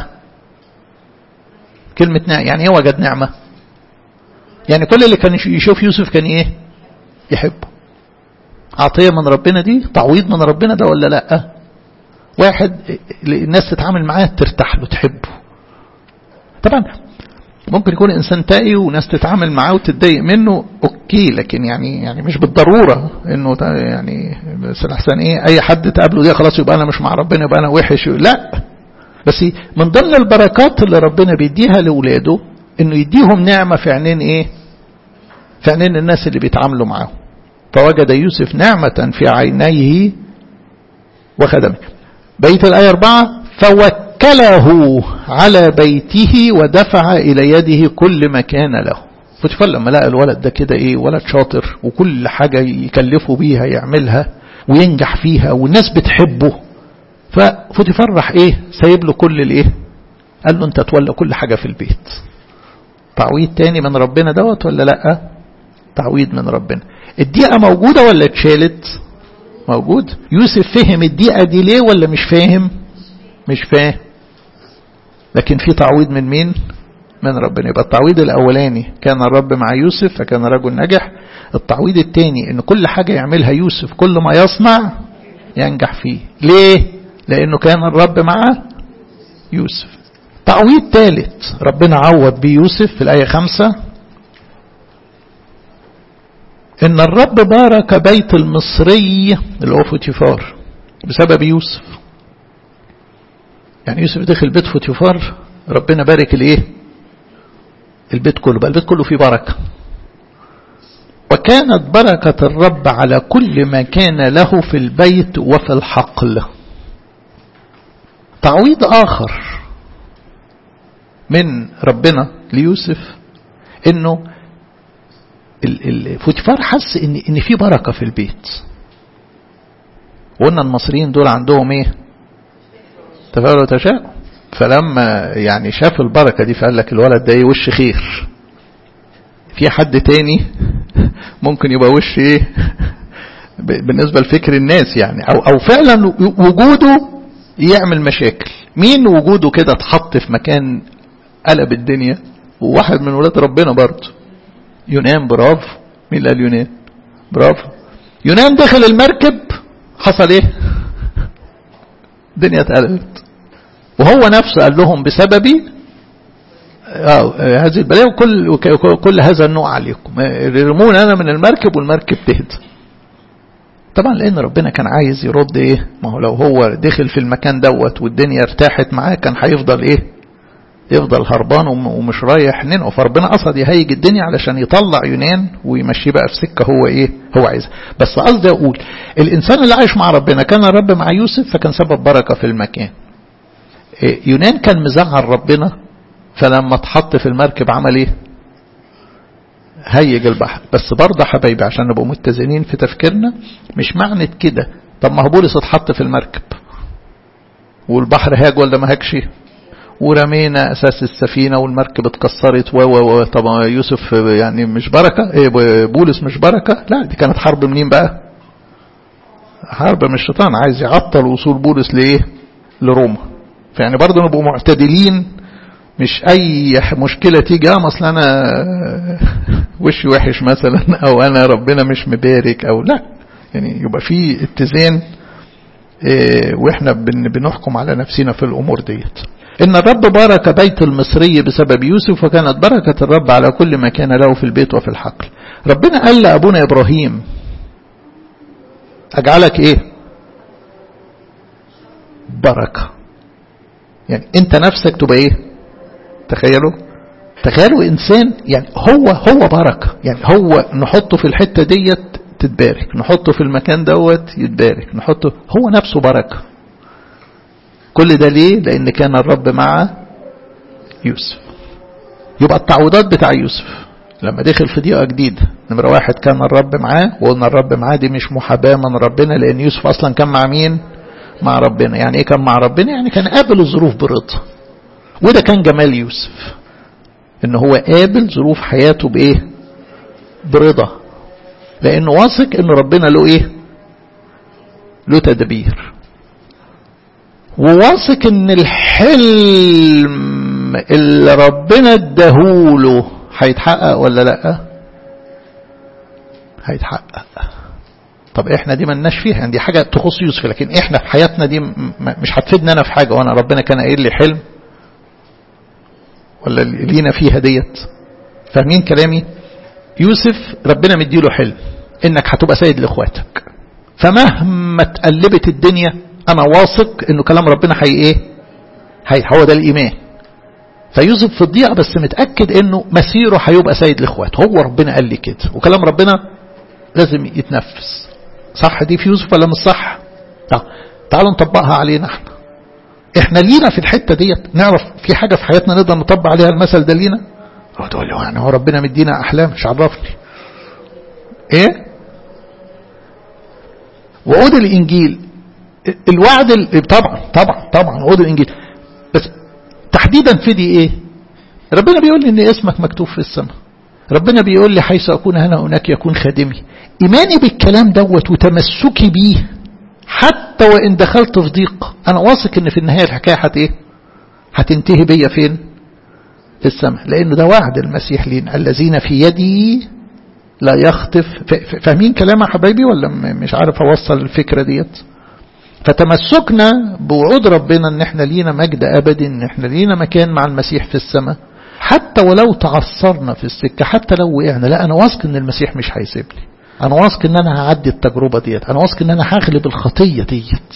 كلمة نعمة يعني ايه وجد نعمة يعني كل اللي كان يشوف يوسف كان ايه يحبه عطية من ربنا دي تعويض من ربنا ده ولا لا واحد الناس تتعامل معاه ترتاح له تحبه طبعا ممكن يكون انسان تائي وناس تتعامل معاه وتتضايق منه اوكي لكن يعني يعني مش بالضروره انه يعني بس الاحسن ايه اي حد تقابله ده خلاص يبقى انا مش مع ربنا يبقى انا وحش لا بس من ضمن البركات اللي ربنا بيديها لاولاده انه يديهم نعمه في عينين ايه في عينين الناس اللي بيتعاملوا معاه فوجد يوسف نعمه في عينيه وخدمه بيت الآية أربعة فوكله على بيته ودفع إلى يده كل ما كان له فوتيفار لما لقى الولد ده كده ايه ولد شاطر وكل حاجة يكلفه بيها يعملها وينجح فيها والناس بتحبه ففوتيفار راح ايه سايب له كل الايه قال له انت تولى كل حاجة في البيت تعويض تاني من ربنا دوت ولا لا تعويض من ربنا الدقيقة موجودة ولا اتشالت موجود يوسف فهم الدقيقة دي ليه ولا مش فاهم مش فاهم لكن في تعويض من مين من ربنا يبقى التعويض الأولاني كان الرب مع يوسف فكان رجل نجح التعويض الثاني ان كل حاجة يعملها يوسف كل ما يصنع ينجح فيه ليه لأنه كان الرب مع يوسف تعويض ثالث ربنا عوض بيه يوسف في الآية خمسة إن الرب بارك بيت المصري اللي هو فوتيفار بسبب يوسف يعني يوسف دخل بيت فوتيفار ربنا بارك الايه البيت كله بقى البيت كله فيه بركة وكانت بركة الرب على كل ما كان له في البيت وفي الحقل تعويض آخر من ربنا ليوسف انه فوتيفار حس ان ان في بركه في البيت وقلنا المصريين دول عندهم ايه تفاؤل وتشاؤم فلما يعني شاف البركه دي فقال لك الولد ده ايه وش خير في حد تاني ممكن يبقى وش ايه بالنسبه لفكر الناس يعني او او فعلا وجوده يعمل مشاكل مين وجوده كده اتحط في مكان قلب الدنيا وواحد من ولاد ربنا برضه يونان برافو مين اللي قال يونان برافو يونان دخل المركب حصل ايه الدنيا اتقلبت وهو نفسه قال لهم بسببي آه هذه البلايا وكل كل هذا النوع عليكم يرمون انا من المركب والمركب تهدى طبعا لان ربنا كان عايز يرد ايه ما هو لو هو دخل في المكان دوت والدنيا ارتاحت معاه كان هيفضل ايه يفضل هربان ومش رايح ننقف فربنا قصد يهيج الدنيا علشان يطلع يونان ويمشيه بقى في سكه هو ايه هو عايزها بس قصدي اقول الانسان اللي عايش مع ربنا كان الرب مع يوسف فكان سبب بركه في المكان يونان كان مزعل ربنا فلما اتحط في المركب عمل ايه هيج البحر بس برضه حبايبي عشان نبقى متزنين في تفكيرنا مش معنى كده طب ما هو بولس اتحط في المركب والبحر هاج ولا ما هاجش ورمينا اساس السفينه والمركب اتكسرت و و طبعا يوسف يعني مش بركه ايه بولس مش بركه لا دي كانت حرب منين بقى حرب من الشيطان عايز يعطل وصول بولس لايه لروما فيعني برضه نبقوا معتدلين مش اي مشكله تيجي اه اصل انا وشي وحش مثلا او انا ربنا مش مبارك او لا يعني يبقى في اتزان إيه واحنا بنحكم على نفسنا في الامور ديت إن الرب بارك بيت المصري بسبب يوسف وكانت بركة الرب على كل ما كان له في البيت وفي الحقل ربنا قال لأبونا إبراهيم أجعلك إيه بركة يعني انت نفسك تبقى ايه تخيلوا تخيلوا انسان يعني هو هو بركة يعني هو نحطه في الحتة ديت تتبارك نحطه في المكان دوت يتبارك نحطه هو نفسه بركة كل ده ليه لان كان الرب مع يوسف يبقى التعويضات بتاع يوسف لما دخل في ضيقة جديدة نمرة واحد كان الرب معاه وقلنا الرب معاه دي مش محاباة من ربنا لأن يوسف أصلا كان مع مين مع ربنا يعني إيه كان مع ربنا يعني كان قابل الظروف برضا وده كان جمال يوسف إن هو قابل ظروف حياته بإيه برضا لأنه واثق إن ربنا له إيه له تدبير وواثق إن الحلم اللي ربنا اداهوله هيتحقق ولا لا هيتحقق طب احنا دي ملناش فيها دي حاجة تخص يوسف لكن احنا في حياتنا دي مش هتفيدنا انا في حاجة وانا ربنا كان قايل لي حلم ولا لينا فيها ديت فاهمين كلامي يوسف ربنا مديله حلم انك هتبقى سيد لاخواتك فمهما اتقلبت الدنيا انا واثق انه كلام ربنا هي ايه هي هو ده الايمان فيوسف في الضيقة بس متأكد انه مسيره هيبقى سيد لاخواته هو ربنا قال لي كده وكلام ربنا لازم يتنفس صح دي في يوسف ولا مش صح تعالوا نطبقها علينا احنا احنا لينا في الحتة ديت نعرف في حاجة في حياتنا نقدر نطبق عليها المثل ده لينا هو تقول له يعني هو ربنا مدينا احلام مش عرفني ايه وعود الانجيل الوعد طبعا طبعا طبعا وعود الانجيل بس تحديدا في دي ايه ربنا بيقول لي ان اسمك مكتوب في السماء ربنا بيقول لي حيث اكون هنا هناك يكون خادمي ايماني بالكلام دوت وتمسكي بيه حتى وان دخلت في ضيق انا واثق ان في النهايه الحكايه هت ايه هتنتهي بيا فين في السماء لانه ده وعد المسيح لينا الذين في يدي لا يخطف فاهمين كلام يا حبايبي ولا مش عارف اوصل الفكره ديت فتمسكنا بوعود ربنا ان احنا لينا مجد ابدي ان احنا لينا مكان مع المسيح في السماء حتى ولو تعثرنا في السكة حتى لو وقعنا لا انا واثق ان المسيح مش هيسيبني انا واثق ان انا هعدي التجربة ديت انا واثق ان انا هغلب الخطية ديت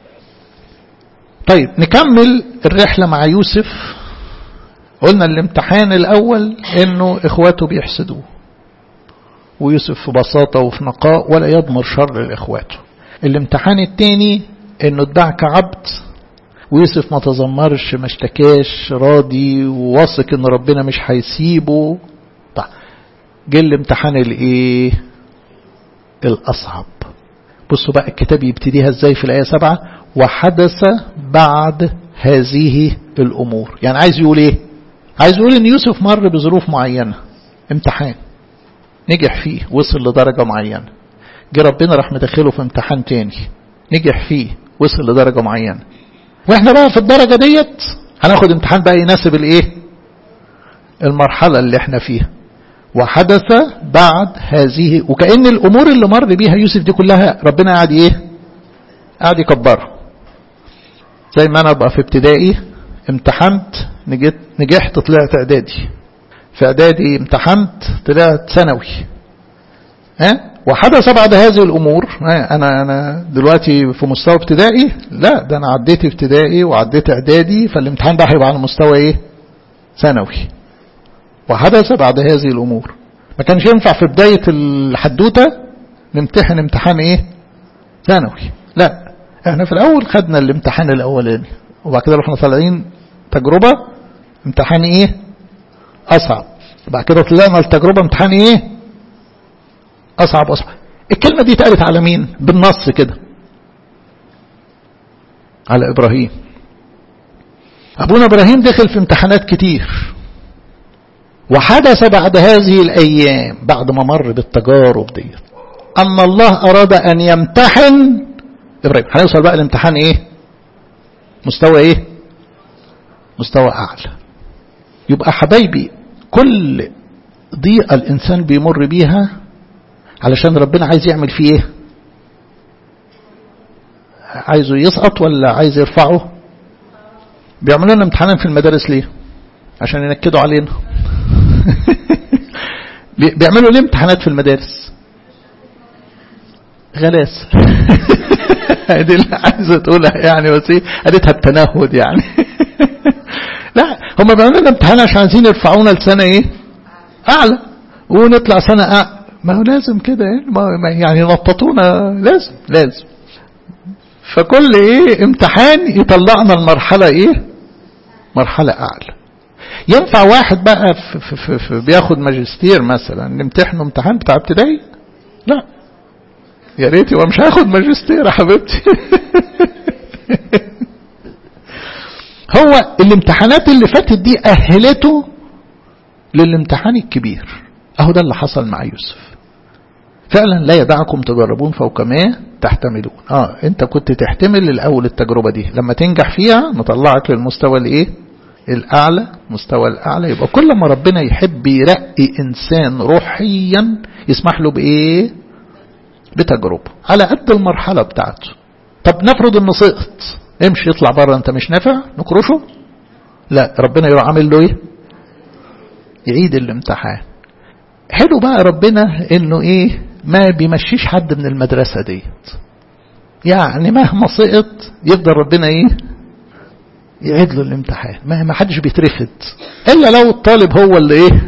طيب نكمل الرحلة مع يوسف قلنا الامتحان الاول انه اخواته بيحسدوه ويوسف في بساطة وفي نقاء ولا يضمر شر لاخواته الامتحان الثاني انه اتباع كعبد ويوسف ما تذمرش ما اشتكاش راضي وواثق ان ربنا مش هيسيبه طيب جه الامتحان الايه الاصعب بصوا بقى الكتاب يبتديها ازاي في الايه سبعة وحدث بعد هذه الامور يعني عايز يقول ايه عايز يقول ان يوسف مر بظروف معينة امتحان نجح فيه وصل لدرجة معينة جه ربنا راح مدخله في امتحان تاني نجح فيه وصل لدرجة معينة واحنا بقى في الدرجة ديت هناخد امتحان بقى يناسب الايه المرحلة اللي احنا فيها وحدث بعد هذه وكأن الامور اللي مر بيها يوسف دي كلها ربنا قاعد ايه قاعد يكبرها زي ما انا ابقى في ابتدائي امتحنت نجت نجحت طلعت اعدادي في اعدادي امتحنت طلعت ثانوي ها وحدث بعد هذه الأمور أنا أنا دلوقتي في مستوى ابتدائي لا ده أنا عديت ابتدائي وعديت إعدادي فالامتحان ده هيبقى على مستوى إيه؟ ثانوي وحدث بعد هذه الأمور ما كانش ينفع في بداية الحدوتة نمتحن امتحان إيه؟ ثانوي لا احنا في الأول خدنا الامتحان الأولاني وبعد كده رحنا طالعين تجربة امتحان إيه؟ أصعب بعد كده طلعنا التجربة امتحان إيه؟ أصعب أصعب الكلمة دي اتقالت على مين بالنص كده على إبراهيم أبونا إبراهيم دخل في امتحانات كتير وحدث بعد هذه الأيام بعد ما مر بالتجارب دي أن الله أراد أن يمتحن إبراهيم هنوصل بقى الامتحان إيه مستوى إيه مستوى أعلى يبقى حبايبي كل ضيقة الإنسان بيمر بيها علشان ربنا عايز يعمل فيه ايه عايزه يسقط ولا عايز يرفعه بيعملوا لنا امتحانات في المدارس ليه عشان ينكدوا علينا بيعملوا ليه امتحانات في المدارس غلاسة دي اللي عايزة تقولها يعني بس ايه قالتها التنهد يعني لا هم بيعملوا لنا امتحان عشان عايزين يرفعونا لسنة ايه اعلى ونطلع سنة اعلى ما هو لازم كده ايه يعني نططونا لازم لازم فكل ايه امتحان يطلعنا المرحلة ايه مرحلة اعلى ينفع واحد بقى في في في في بياخد ماجستير مثلا نمتحنه امتحان بتاع ابتدائي لا يا ريت يبقى مش هاخد ماجستير يا حبيبتي هو الامتحانات اللي فاتت دي أهلته للامتحان الكبير أهو ده اللي حصل مع يوسف فعلا لا يدعكم تجربون فوق ما تحتملون اه انت كنت تحتمل الاول التجربة دي لما تنجح فيها نطلعك للمستوى الايه الاعلى مستوى الاعلى يبقى كل ما ربنا يحب يرقي انسان روحيا يسمح له بايه بتجربة على قد المرحلة بتاعته طب نفرض انه سقط امشي يطلع بره انت مش نافع نكرشه لا ربنا يروح عامل له ايه يعيد الامتحان حلو بقى ربنا انه ايه ما بيمشيش حد من المدرسة ديت يعني مهما سقط يفضل ربنا ايه يعيد له الامتحان ما ما حدش بيترفد الا لو الطالب هو اللي ايه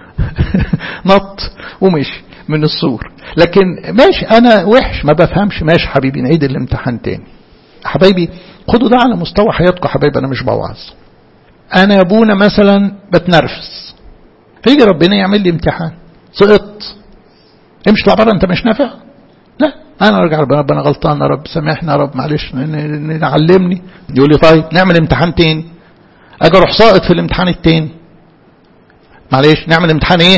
نط ومشي من السور لكن ماشي انا وحش ما بفهمش ماشي حبيبي نعيد الامتحان تاني حبايبي خدوا ده على مستوى حياتكم حبايبي انا مش بوعظ انا يا ابونا مثلا بتنرفز فيجي ربنا يعمل لي امتحان سقطت امشي اطلع بره انت مش نافع لا انا ارجع ربنا ربنا غلطان يا رب سامحنا يا رب معلش نعلمني يقول لي طيب نعمل امتحان تاني اجي اروح ساقط في الامتحان التاني معلش نعمل امتحان ايه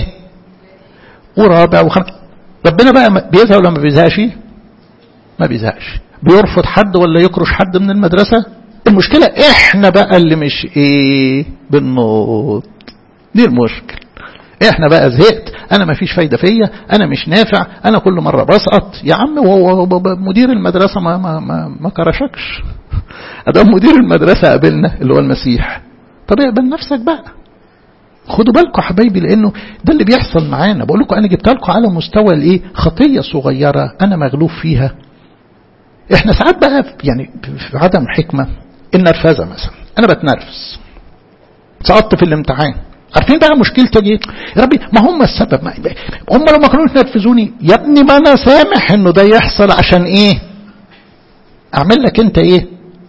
ورابع وخمس ربنا بقى بيزهق ولا ما بيزهقش ما بيزهقش بيرفض حد ولا يكرش حد من المدرسة المشكلة احنا بقى اللي مش ايه بالنوط دي المشكلة احنا بقى زهقت انا ما فيش فايدة فيا انا مش نافع انا كل مرة بسقط يا عم مدير المدرسة ما, ما, ما, ما كرشكش ادام مدير المدرسة قابلنا اللي هو المسيح طب اقبل نفسك بقى خدوا بالكم حبايبي لانه ده اللي بيحصل معانا بقول لكم انا جبت لكم على مستوى الايه خطيه صغيره انا مغلوب فيها احنا ساعات بقى يعني في عدم حكمه النرفزه مثلا انا بتنرفز سقطت في الامتحان عارفين بقى مشكلتي ايه يا ربي ما هم السبب ما هم لو ما كانوش ينرفزوني يا ابني ما انا سامح انه ده يحصل عشان ايه اعمل لك انت ايه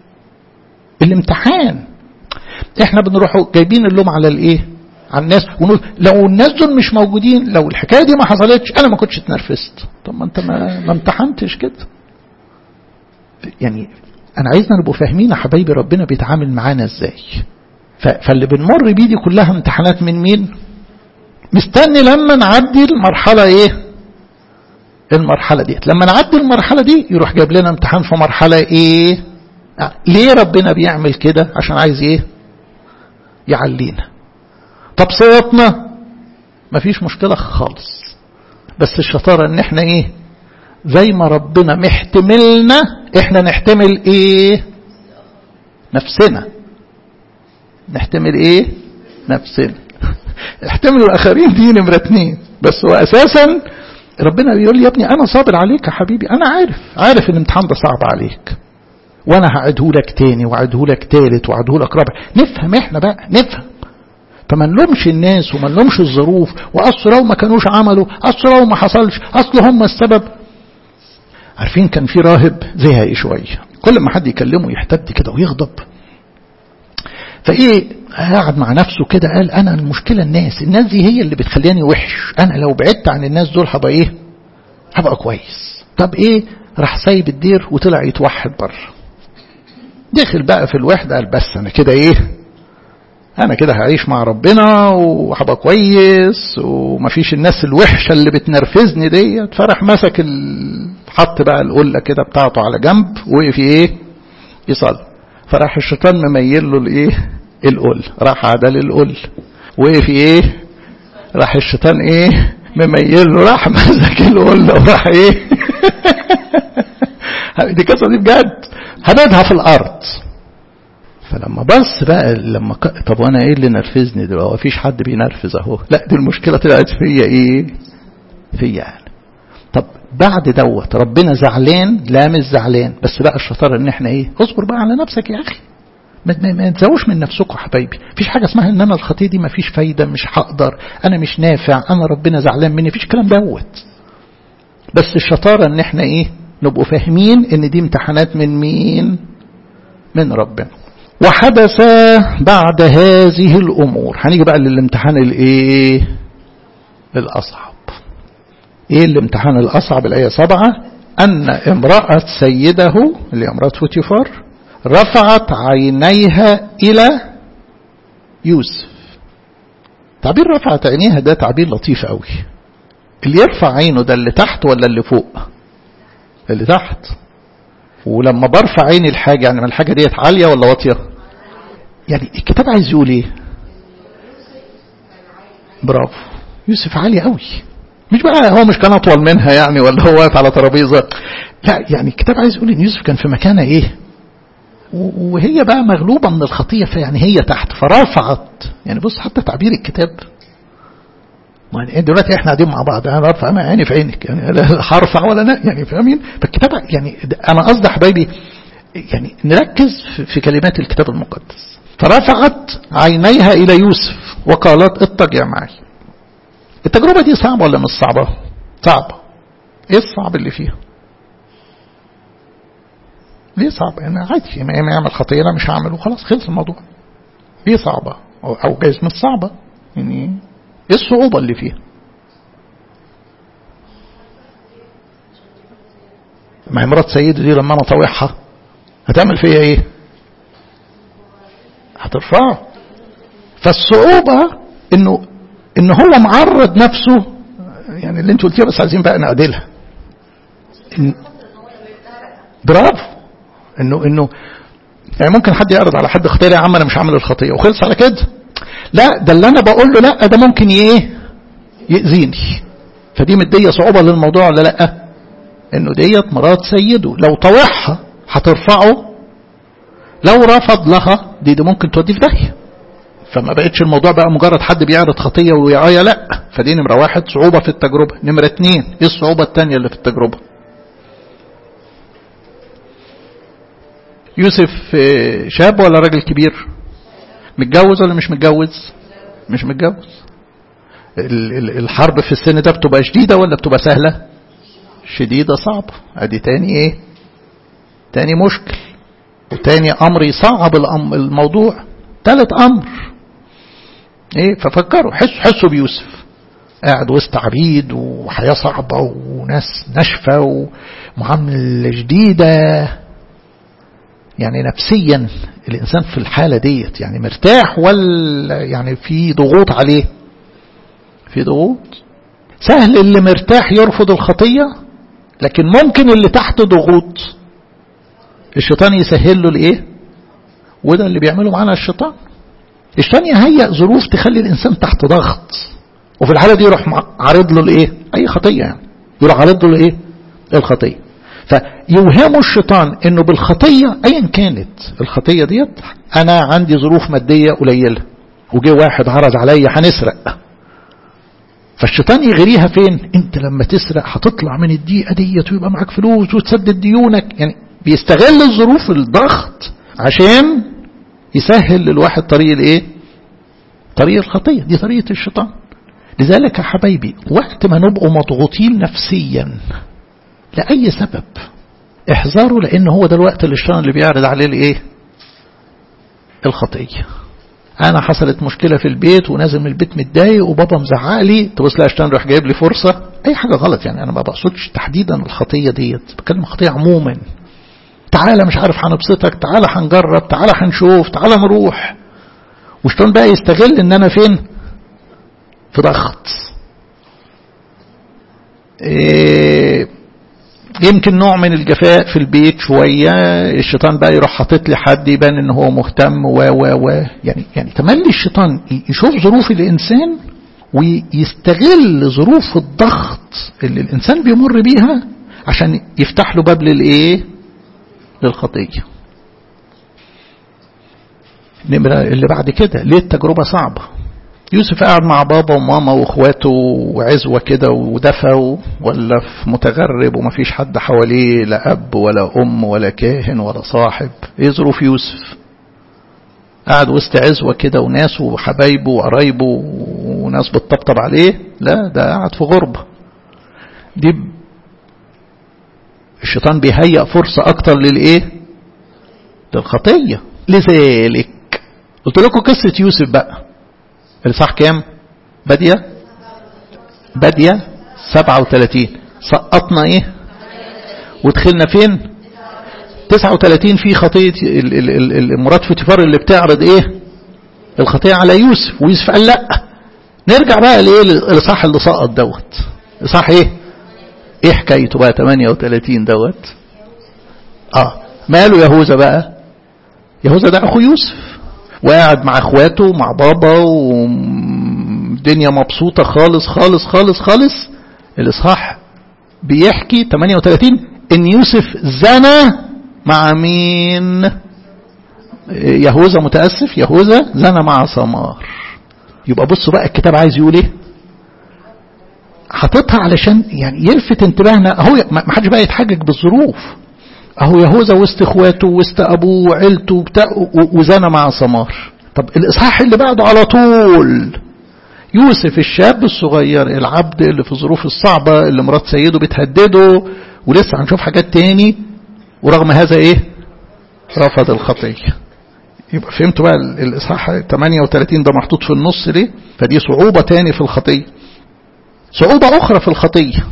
الامتحان احنا بنروح جايبين اللوم على الايه على الناس ونقول لو الناس دول مش موجودين لو الحكايه دي ما حصلتش انا ما كنتش اتنرفزت طب ما انت ما, ما امتحنتش كده يعني انا عايزنا نبقوا فاهمين يا حبايبي ربنا بيتعامل معانا ازاي فاللي بنمر بيه دي كلها امتحانات من مين مستني لما نعدي المرحله ايه المرحله دي لما نعدي المرحله دي يروح جايب لنا امتحان في مرحله ايه ليه ربنا بيعمل كده عشان عايز ايه يعلينا طب سقطنا مفيش مشكلة خالص بس الشطارة ان احنا ايه زي ما ربنا محتملنا احنا نحتمل ايه نفسنا نحتمل ايه نفسنا احتملوا الاخرين دي نمرة اتنين بس هو اساسا ربنا بيقول لي يا ابني انا صابر عليك يا حبيبي انا عارف عارف الامتحان ده صعب عليك وانا هعده لك تاني وعده لك تالت وعده لك رابع نفهم احنا بقى نفهم فما نلومش الناس وما نلومش الظروف واصل لو ما كانوش عملوا اصل لو ما حصلش اصل هم السبب عارفين كان في راهب زهق شويه كل ما حد يكلمه يحتد كده ويغضب فايه قعد مع نفسه كده قال انا المشكله الناس الناس دي هي اللي بتخليني وحش انا لو بعدت عن الناس دول هبقى ايه هبقى كويس طب ايه راح سايب الدير وطلع يتوحد بره دخل بقى في الوحده قال بس انا كده ايه انا كده هعيش مع ربنا وهبقى كويس ومفيش الناس الوحشه اللي بتنرفزني ديت فرح مسك ال... حط بقى القله كده بتاعته على جنب وقف ايه يصلي فراح الشيطان مميل له الايه القل راح عدل القل وقف ايه راح الشيطان ايه مميل له راح مسك القله وراح ايه دي قصه دي بجد هددها في الارض فلما بص بقى لما ك... طب وانا ايه اللي نرفزني دلوقتي هو مفيش حد بينرفز اهو لا دي المشكله طلعت فيا ايه فيا انا طب بعد دوت ربنا زعلان لا مش زعلان بس بقى الشطارة ان احنا ايه اصبر بقى على نفسك يا اخي ما, ما, ما تزوش من نفسكم حبايبي مفيش حاجة اسمها ان انا الخطية دي مفيش فايدة مش هقدر انا مش نافع انا ربنا زعلان مني مفيش كلام دوت بس الشطارة ان احنا ايه نبقوا فاهمين ان دي امتحانات من مين من ربنا وحدث بعد هذه الامور هنيجي بقى للامتحان الايه الاصعب ايه الامتحان الاصعب الايه سبعة ان امرأة سيده اللي امرأة فوتيفار رفعت عينيها الى يوسف تعبير رفعت عينيها ده تعبير لطيف قوي اللي يرفع عينه ده اللي تحت ولا اللي فوق اللي تحت ولما برفع عيني الحاجة يعني ما الحاجة ديت عالية ولا واطية يعني الكتاب عايز يقول ايه برافو يوسف عالي قوي مش بقى هو مش كان اطول منها يعني ولا هو واقف على ترابيزه لا يعني الكتاب عايز يقول ان يوسف كان في مكانه ايه وهي بقى مغلوبه من الخطيه فيعني هي تحت فرفعت يعني بص حتى تعبير الكتاب يعني دلوقتي احنا قاعدين مع بعض انا ارفع انا عيني في عينك يعني لا هرفع ولا لا يعني فاهمين فالكتاب يعني انا قصدي حبايبي يعني نركز في كلمات الكتاب المقدس فرفعت عينيها الى يوسف وقالت اضطجع معي التجربة دي صعبة ولا مش صعبة صعبة ايه الصعب اللي فيها ليه صعبة يعني عادي ما يعمل خطية انا مش هعمل وخلاص خلص الموضوع ليه صعبة او جايز مش صعبة يعني ايه الصعوبة اللي فيها ما هي مرات سيدي دي لما انا طاوعها هتعمل فيا ايه هترفعه فالصعوبة انه ان هو معرض نفسه يعني اللي انت قلتيها بس عايزين بقى نعدلها إن برافو انه انه يعني ممكن حد يعرض على حد خطيه يا عم انا مش عامل الخطيه وخلص على كده لا ده اللي انا بقول له لا ده ممكن ايه يأذيني فدي مديه صعوبه للموضوع ولا لا انه ديت مرات سيده لو طوعها هترفعه لو رفض لها دي, دي ممكن تودي في داهيه فما بقتش الموضوع بقى مجرد حد بيعرض خطية ويعايا لا فدي نمرة واحد صعوبة في التجربة نمرة اتنين ايه الصعوبة التانية اللي في التجربة يوسف شاب ولا راجل كبير متجوز ولا مش متجوز مش متجوز الحرب في السن ده بتبقى شديدة ولا بتبقى سهلة شديدة صعبة ادي تاني ايه تاني مشكل وتاني امر يصعب الموضوع ثالث امر ايه ففكروا حسوا حسوا بيوسف قاعد وسط عبيد وحياة صعبة وناس ناشفة ومعاملة جديدة يعني نفسيا الإنسان في الحالة ديت يعني مرتاح ولا يعني في ضغوط عليه في ضغوط سهل اللي مرتاح يرفض الخطية لكن ممكن اللي تحت ضغوط الشيطان يسهل له الايه وده اللي بيعمله معانا الشيطان الشيطان يهيئ ظروف تخلي الانسان تحت ضغط وفي الحاله دي يروح عارض له الايه اي خطيه يعني يروح عارض له الايه الخطيه فيوهمه الشيطان انه بالخطيه ايا كانت الخطيه ديت انا عندي ظروف ماديه قليله وجه واحد عرض عليا هنسرق فالشيطان يغريها فين انت لما تسرق هتطلع من الدقيقه ديت ويبقى معاك فلوس وتسدد ديونك يعني بيستغل الظروف الضغط عشان يسهل للواحد طريق الايه طريق الخطيه دي طريقه الشيطان لذلك يا حبايبي وقت ما نبقوا مضغوطين نفسيا لاي سبب احذروا لان هو ده الوقت اللي الشيطان اللي بيعرض عليه الايه الخطيه انا حصلت مشكله في البيت ونازل من البيت متضايق وبابا مزعق لي تبص لا الشيطان راح جايب لي فرصه اي حاجه غلط يعني انا ما بقصدش تحديدا الخطيه ديت بتكلم الخطيه عموما تعالى مش عارف هنبسطك تعالى هنجرب تعالى هنشوف تعالى نروح والشيطان بقى يستغل ان انا فين في ضغط إيه يمكن نوع من الجفاء في البيت شوية الشيطان بقى يروح حاطط لي حد يبان ان هو مهتم و و و يعني يعني تملي الشيطان يشوف ظروف الانسان ويستغل ظروف الضغط اللي الانسان بيمر بيها عشان يفتح له باب للايه للخطية نمرة اللي بعد كده ليه التجربة صعبة يوسف قاعد مع بابا وماما واخواته وعزوة كده ودفى ولا في متغرب ومفيش حد حواليه لا أب ولا أم ولا كاهن ولا صاحب ايه ظروف يوسف قاعد وسط عزوة كده وناس وحبايبه وقرايبه وناس بتطبطب عليه لا ده قاعد في غربة دي الشيطان بيهيأ فرصة أكتر للإيه للخطية لذلك قلت لكم قصة يوسف بقى الإصحاح كام بادية بادية 37 سقطنا إيه ودخلنا فين 39 في خطية المراد فوتيفار اللي بتعرض إيه الخطية على يوسف ويوسف قال لا نرجع بقى لإيه الإصحاح اللي سقط دوت إصحاح إيه إيه حكايته بقى 38 دوت آه ماله يهوذا بقى يهوذا ده أخو يوسف وقاعد مع اخواته مع بابا والدنيا مبسوطة خالص خالص خالص خالص الاصحاح بيحكي 38 ان يوسف زنى مع مين يهوذا متأسف يهوذا زنى مع سمار يبقى بصوا بقى الكتاب عايز يقول ايه حاططها علشان يعني يلفت انتباهنا اهو ما حدش بقى يتحجج بالظروف اهو يهوذا وسط اخواته وسط ابوه وعيلته وبتاع وزنى مع سمار طب الاصحاح اللي بعده على طول يوسف الشاب الصغير العبد اللي في الظروف الصعبة اللي مرات سيده بتهدده ولسه هنشوف حاجات تاني ورغم هذا ايه رفض الخطية يبقى فهمتوا بقى الاصحاح 38 ده محطوط في النص ليه فدي صعوبة تاني في الخطية صعوبة اخرى في الخطية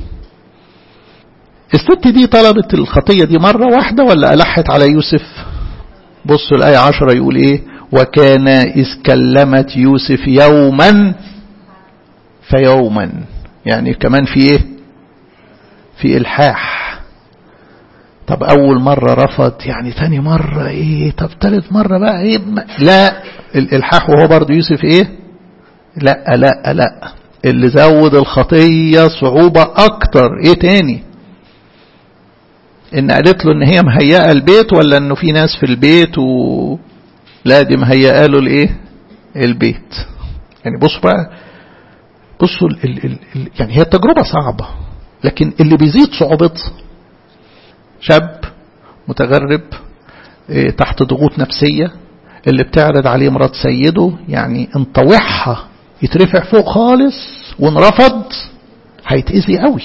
الست دي طلبت الخطية دي مرة واحدة ولا ألحت على يوسف بصوا الآية عشرة يقول إيه وكان إذ كلمت يوسف يوما فيوما يعني كمان في إيه في إلحاح طب أول مرة رفض يعني ثاني مرة إيه طب ثالث مرة بقى إيه لا الإلحاح وهو برضه يوسف إيه لا لا لا اللي زود الخطية صعوبة أكتر إيه تاني ان قالت له ان هي مهيئه البيت ولا انه في ناس في البيت و لا دي مهيئه له الايه البيت يعني بصوا بقى بصوا ال ال ال ال يعني هي التجربه صعبه لكن اللي بيزيد صعوبتها شاب متغرب إيه تحت ضغوط نفسيه اللي بتعرض عليه مرات سيده يعني انطوحها يترفع فوق خالص وانرفض هيتأذي قوي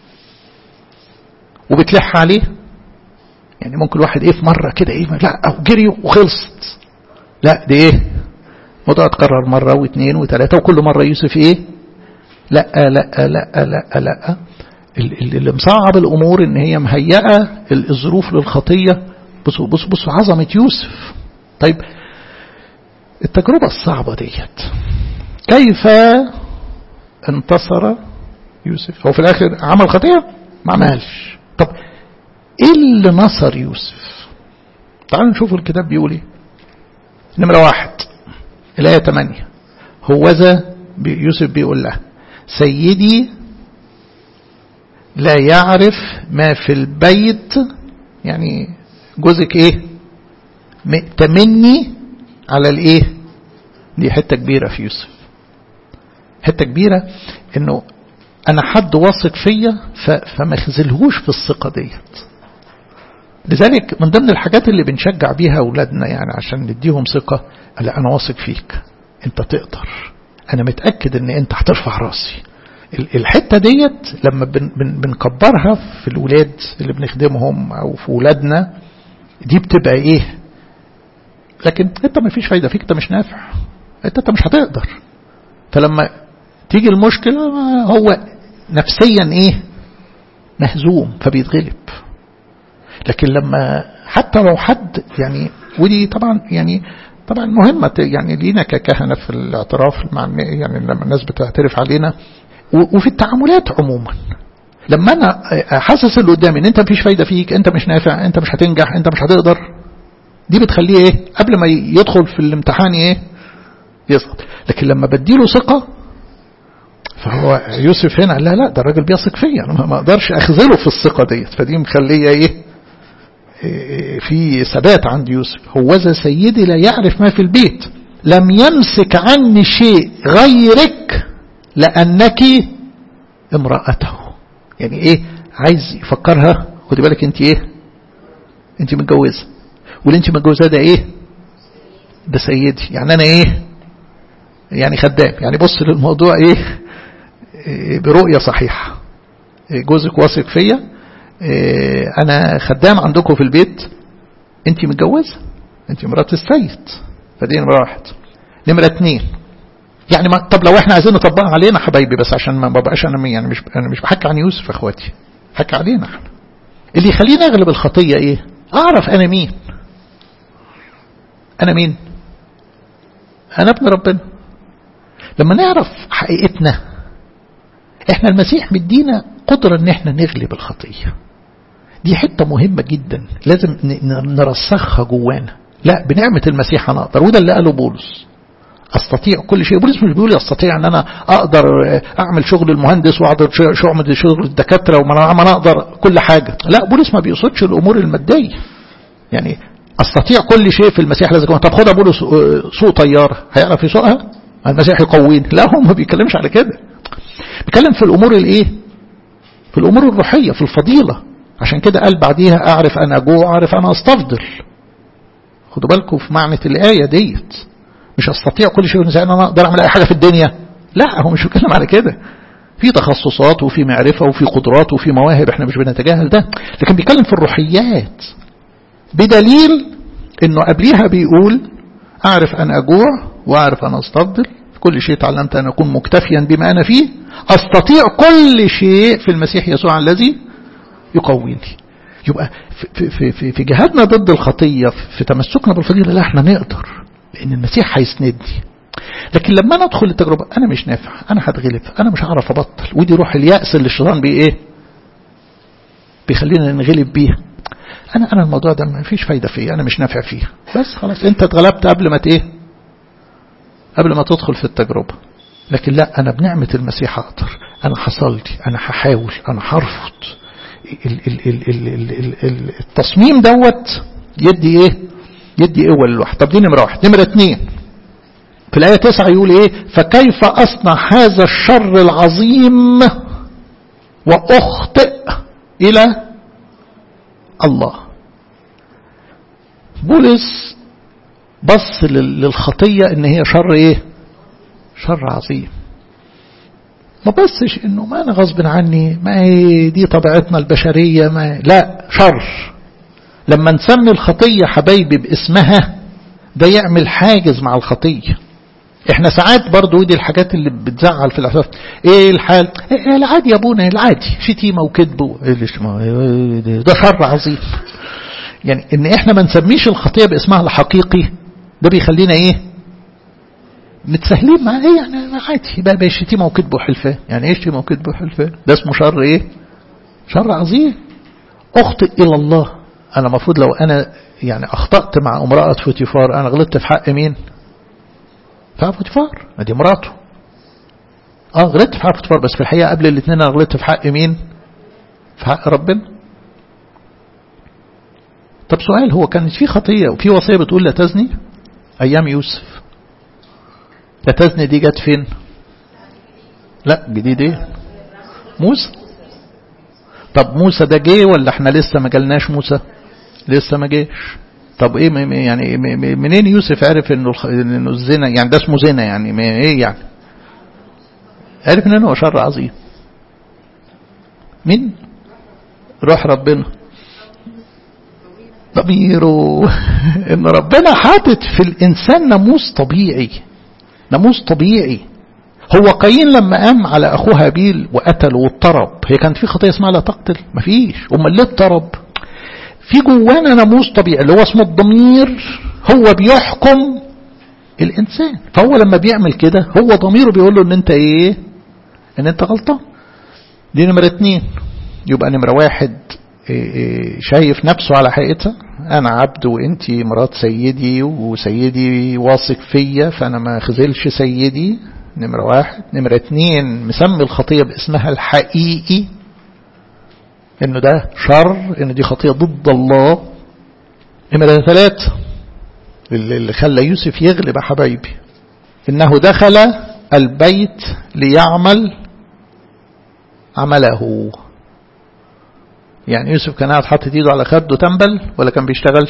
وبتلح عليه يعني ممكن واحد ايه في مرة كده ايه لا او جري وخلصت لا دي ايه موضوع تكرر مرة واثنين وثلاثة وكل مرة يوسف ايه لا لا لا لا لا اللي مصعب الامور ان هي مهيئة الظروف للخطية بصوا بصوا بصوا عظمة يوسف طيب التجربة الصعبة ديت كيف انتصر يوسف هو في الاخر عمل خطية ما عملش طب ايه اللي نصر يوسف تعالوا نشوف الكتاب بيقول ايه نمرة واحد الآية 8 هوذا يوسف بيقول له سيدي لا يعرف ما في البيت يعني جوزك ايه مأتمني على الايه دي حتة كبيرة في يوسف حتة كبيرة انه انا حد واثق فيا فما خزلهوش في الثقة ديت لذلك من ضمن الحاجات اللي بنشجع بيها اولادنا يعني عشان نديهم ثقة لا انا واثق فيك انت تقدر انا متأكد ان انت هترفع راسي الحتة ديت لما بن بن بنكبرها في الولاد اللي بنخدمهم او في ولادنا دي بتبقى ايه لكن انت ما فيش فايدة فيك انت مش نافع انت, انت مش هتقدر فلما تيجي المشكلة هو نفسيا ايه مهزوم فبيتغلب لكن لما حتى لو حد يعني ودي طبعا يعني طبعا مهمة يعني لينا ككهنة في الاعتراف مع يعني لما الناس بتعترف علينا وفي التعاملات عموما لما انا حاسس اللي قدامي ان انت مفيش فايدة فيك انت مش نافع انت مش هتنجح انت مش هتقدر دي بتخليه ايه قبل ما يدخل في الامتحان ايه يسقط لكن لما بديله ثقة فهو يوسف هنا لا لا ده الراجل بيثق فيا انا ما اقدرش اخذله في الثقة ديت فدي مخليه ايه في ثبات عند يوسف هوذا سيدي لا يعرف ما في البيت لم يمسك عني شيء غيرك لأنك امرأته يعني ايه عايز يفكرها خدي بالك انت ايه انت متجوزة واللي انت متجوزة ده ايه ده سيدي يعني انا ايه يعني خدام يعني بص للموضوع ايه, إيه برؤية صحيحة إيه جوزك واثق فيا إيه انا خدام عندكم في البيت انت متجوزة انت مرات السيد فدي نمرة واحد نمرة اتنين يعني ما طب لو احنا عايزين نطبقها علينا حبايبي بس عشان ما ببقاش انا يعني مش انا مش بحكي عن يوسف اخواتي حكي علينا احنا اللي يخليني اغلب الخطيه ايه اعرف انا مين انا مين انا ابن ربنا لما نعرف حقيقتنا احنا المسيح مدينا قدرة ان احنا نغلب الخطية دي حتة مهمة جدا لازم نرسخها جوانا لا بنعمة المسيح هنقدر وده اللي قاله بولس استطيع كل شيء بولس مش بيقول استطيع ان انا اقدر اعمل شغل المهندس واقدر شغل شغل الدكاتره وما انا اقدر كل حاجه لا بولس ما بيقصدش الامور الماديه يعني استطيع كل شيء في المسيح لازم طب خدها بولس سوق طياره هيعرف يسوقها المسيح يقويني لا هو ما بيتكلمش على كده بيتكلم في الامور الايه في الامور الروحيه في الفضيله عشان كده قال بعديها اعرف انا اجوع اعرف انا استفضل خدوا بالكم في معنى الايه ديت مش استطيع كل شيء زي انا اقدر اعمل اي حاجه في الدنيا لا هو مش بيتكلم على كده في تخصصات وفي معرفه وفي قدرات وفي مواهب احنا مش بنتجاهل ده لكن بيتكلم في الروحيات بدليل انه قبليها بيقول اعرف ان اجوع واعرف ان استفضل في كل شيء تعلمت ان اكون مكتفيا بما انا فيه استطيع كل شيء في المسيح يسوع الذي يقويني يبقى في, في, في, في جهادنا ضد الخطيه في تمسكنا بالفضيله لا احنا نقدر لأن المسيح هيسندني لكن لما أنا أدخل التجربة أنا مش نافع أنا هتغلب أنا مش هعرف أبطل ودي روح اليأس اللي الشيطان بيه إيه بيخلينا ننغلب بيها أنا أنا الموضوع ده ما فيش فايدة فيه أنا مش نافع فيه بس خلاص أنت اتغلبت قبل ما إيه قبل ما تدخل في التجربة لكن لا أنا بنعمة المسيح أقدر أنا هصلي أنا هحاول أنا هرفض التصميم دوت يدي إيه يدي قوة للواحد طب دي نمرة واحد نمرة اتنين في الآية تسعة يقول إيه فكيف أصنع هذا الشر العظيم وأخطئ إلى الله بولس بص للخطية إن هي شر إيه شر عظيم ما بصش إنه ما أنا غصب عني ما هي دي طبيعتنا البشرية ما لا شر لما نسمي الخطية حبايبي باسمها ده يعمل حاجز مع الخطية احنا ساعات برضو دي الحاجات اللي بتزعل في الاحساس ايه الحال ايه العادي يا ابونا العادي شتيمه وكذب ده شر عظيم يعني ان احنا ما نسميش الخطيه باسمها الحقيقي ده بيخلينا ايه متساهلين مع ايه يعني عادي بقى بقى شتيمه وكذب وحلفان يعني ايه شتيمه وكذب وحلفان ده اسمه شر ايه شر عظيم اخطئ الى الله أنا المفروض لو أنا يعني أخطأت مع امرأة فوتيفار أنا غلطت في حق مين في حق فوتيفار دي مراته اه غلطت في حق فوتيفار بس في الحقيقة قبل الاثنين أنا غلطت في حق مين في حق ربنا طب سؤال هو كانت في خطية وفي وصية بتقول لا تزني أيام يوسف لا تزني دي جت فين لا جديد ايه موسى طب موسى ده جه ولا احنا لسه ما جالناش موسى لسه ما جاش طب ايه يعني منين يوسف عرف انه انه الزنا يعني ده اسمه زنا يعني ايه يعني عرف ان هو شر عظيم مين روح ربنا ضميره ان ربنا حاطط في الانسان ناموس طبيعي ناموس طبيعي هو قايين لما قام على اخوه هابيل وقتله واضطرب هي كانت في خطيه اسمها لا تقتل مفيش امال ليه اضطرب في جوانا ناموس طبيعي اللي هو اسمه الضمير هو بيحكم الانسان فهو لما بيعمل كده هو ضميره بيقول له ان انت ايه ان انت غلطان دي نمرة اتنين يبقى نمرة واحد شايف نفسه على حقيقتها انا عبد وانت مرات سيدي وسيدي واثق فيا فانا ما خذلش سيدي نمرة واحد نمرة اتنين مسمي الخطية باسمها الحقيقي انه ده شر ان دي خطية ضد الله نمرة ثلاثة اللي خلى يوسف يغلب يا حبايبي إنه دخل البيت ليعمل عمله يعني يوسف كان قاعد حاطط ايده على خده تنبل ولا كان بيشتغل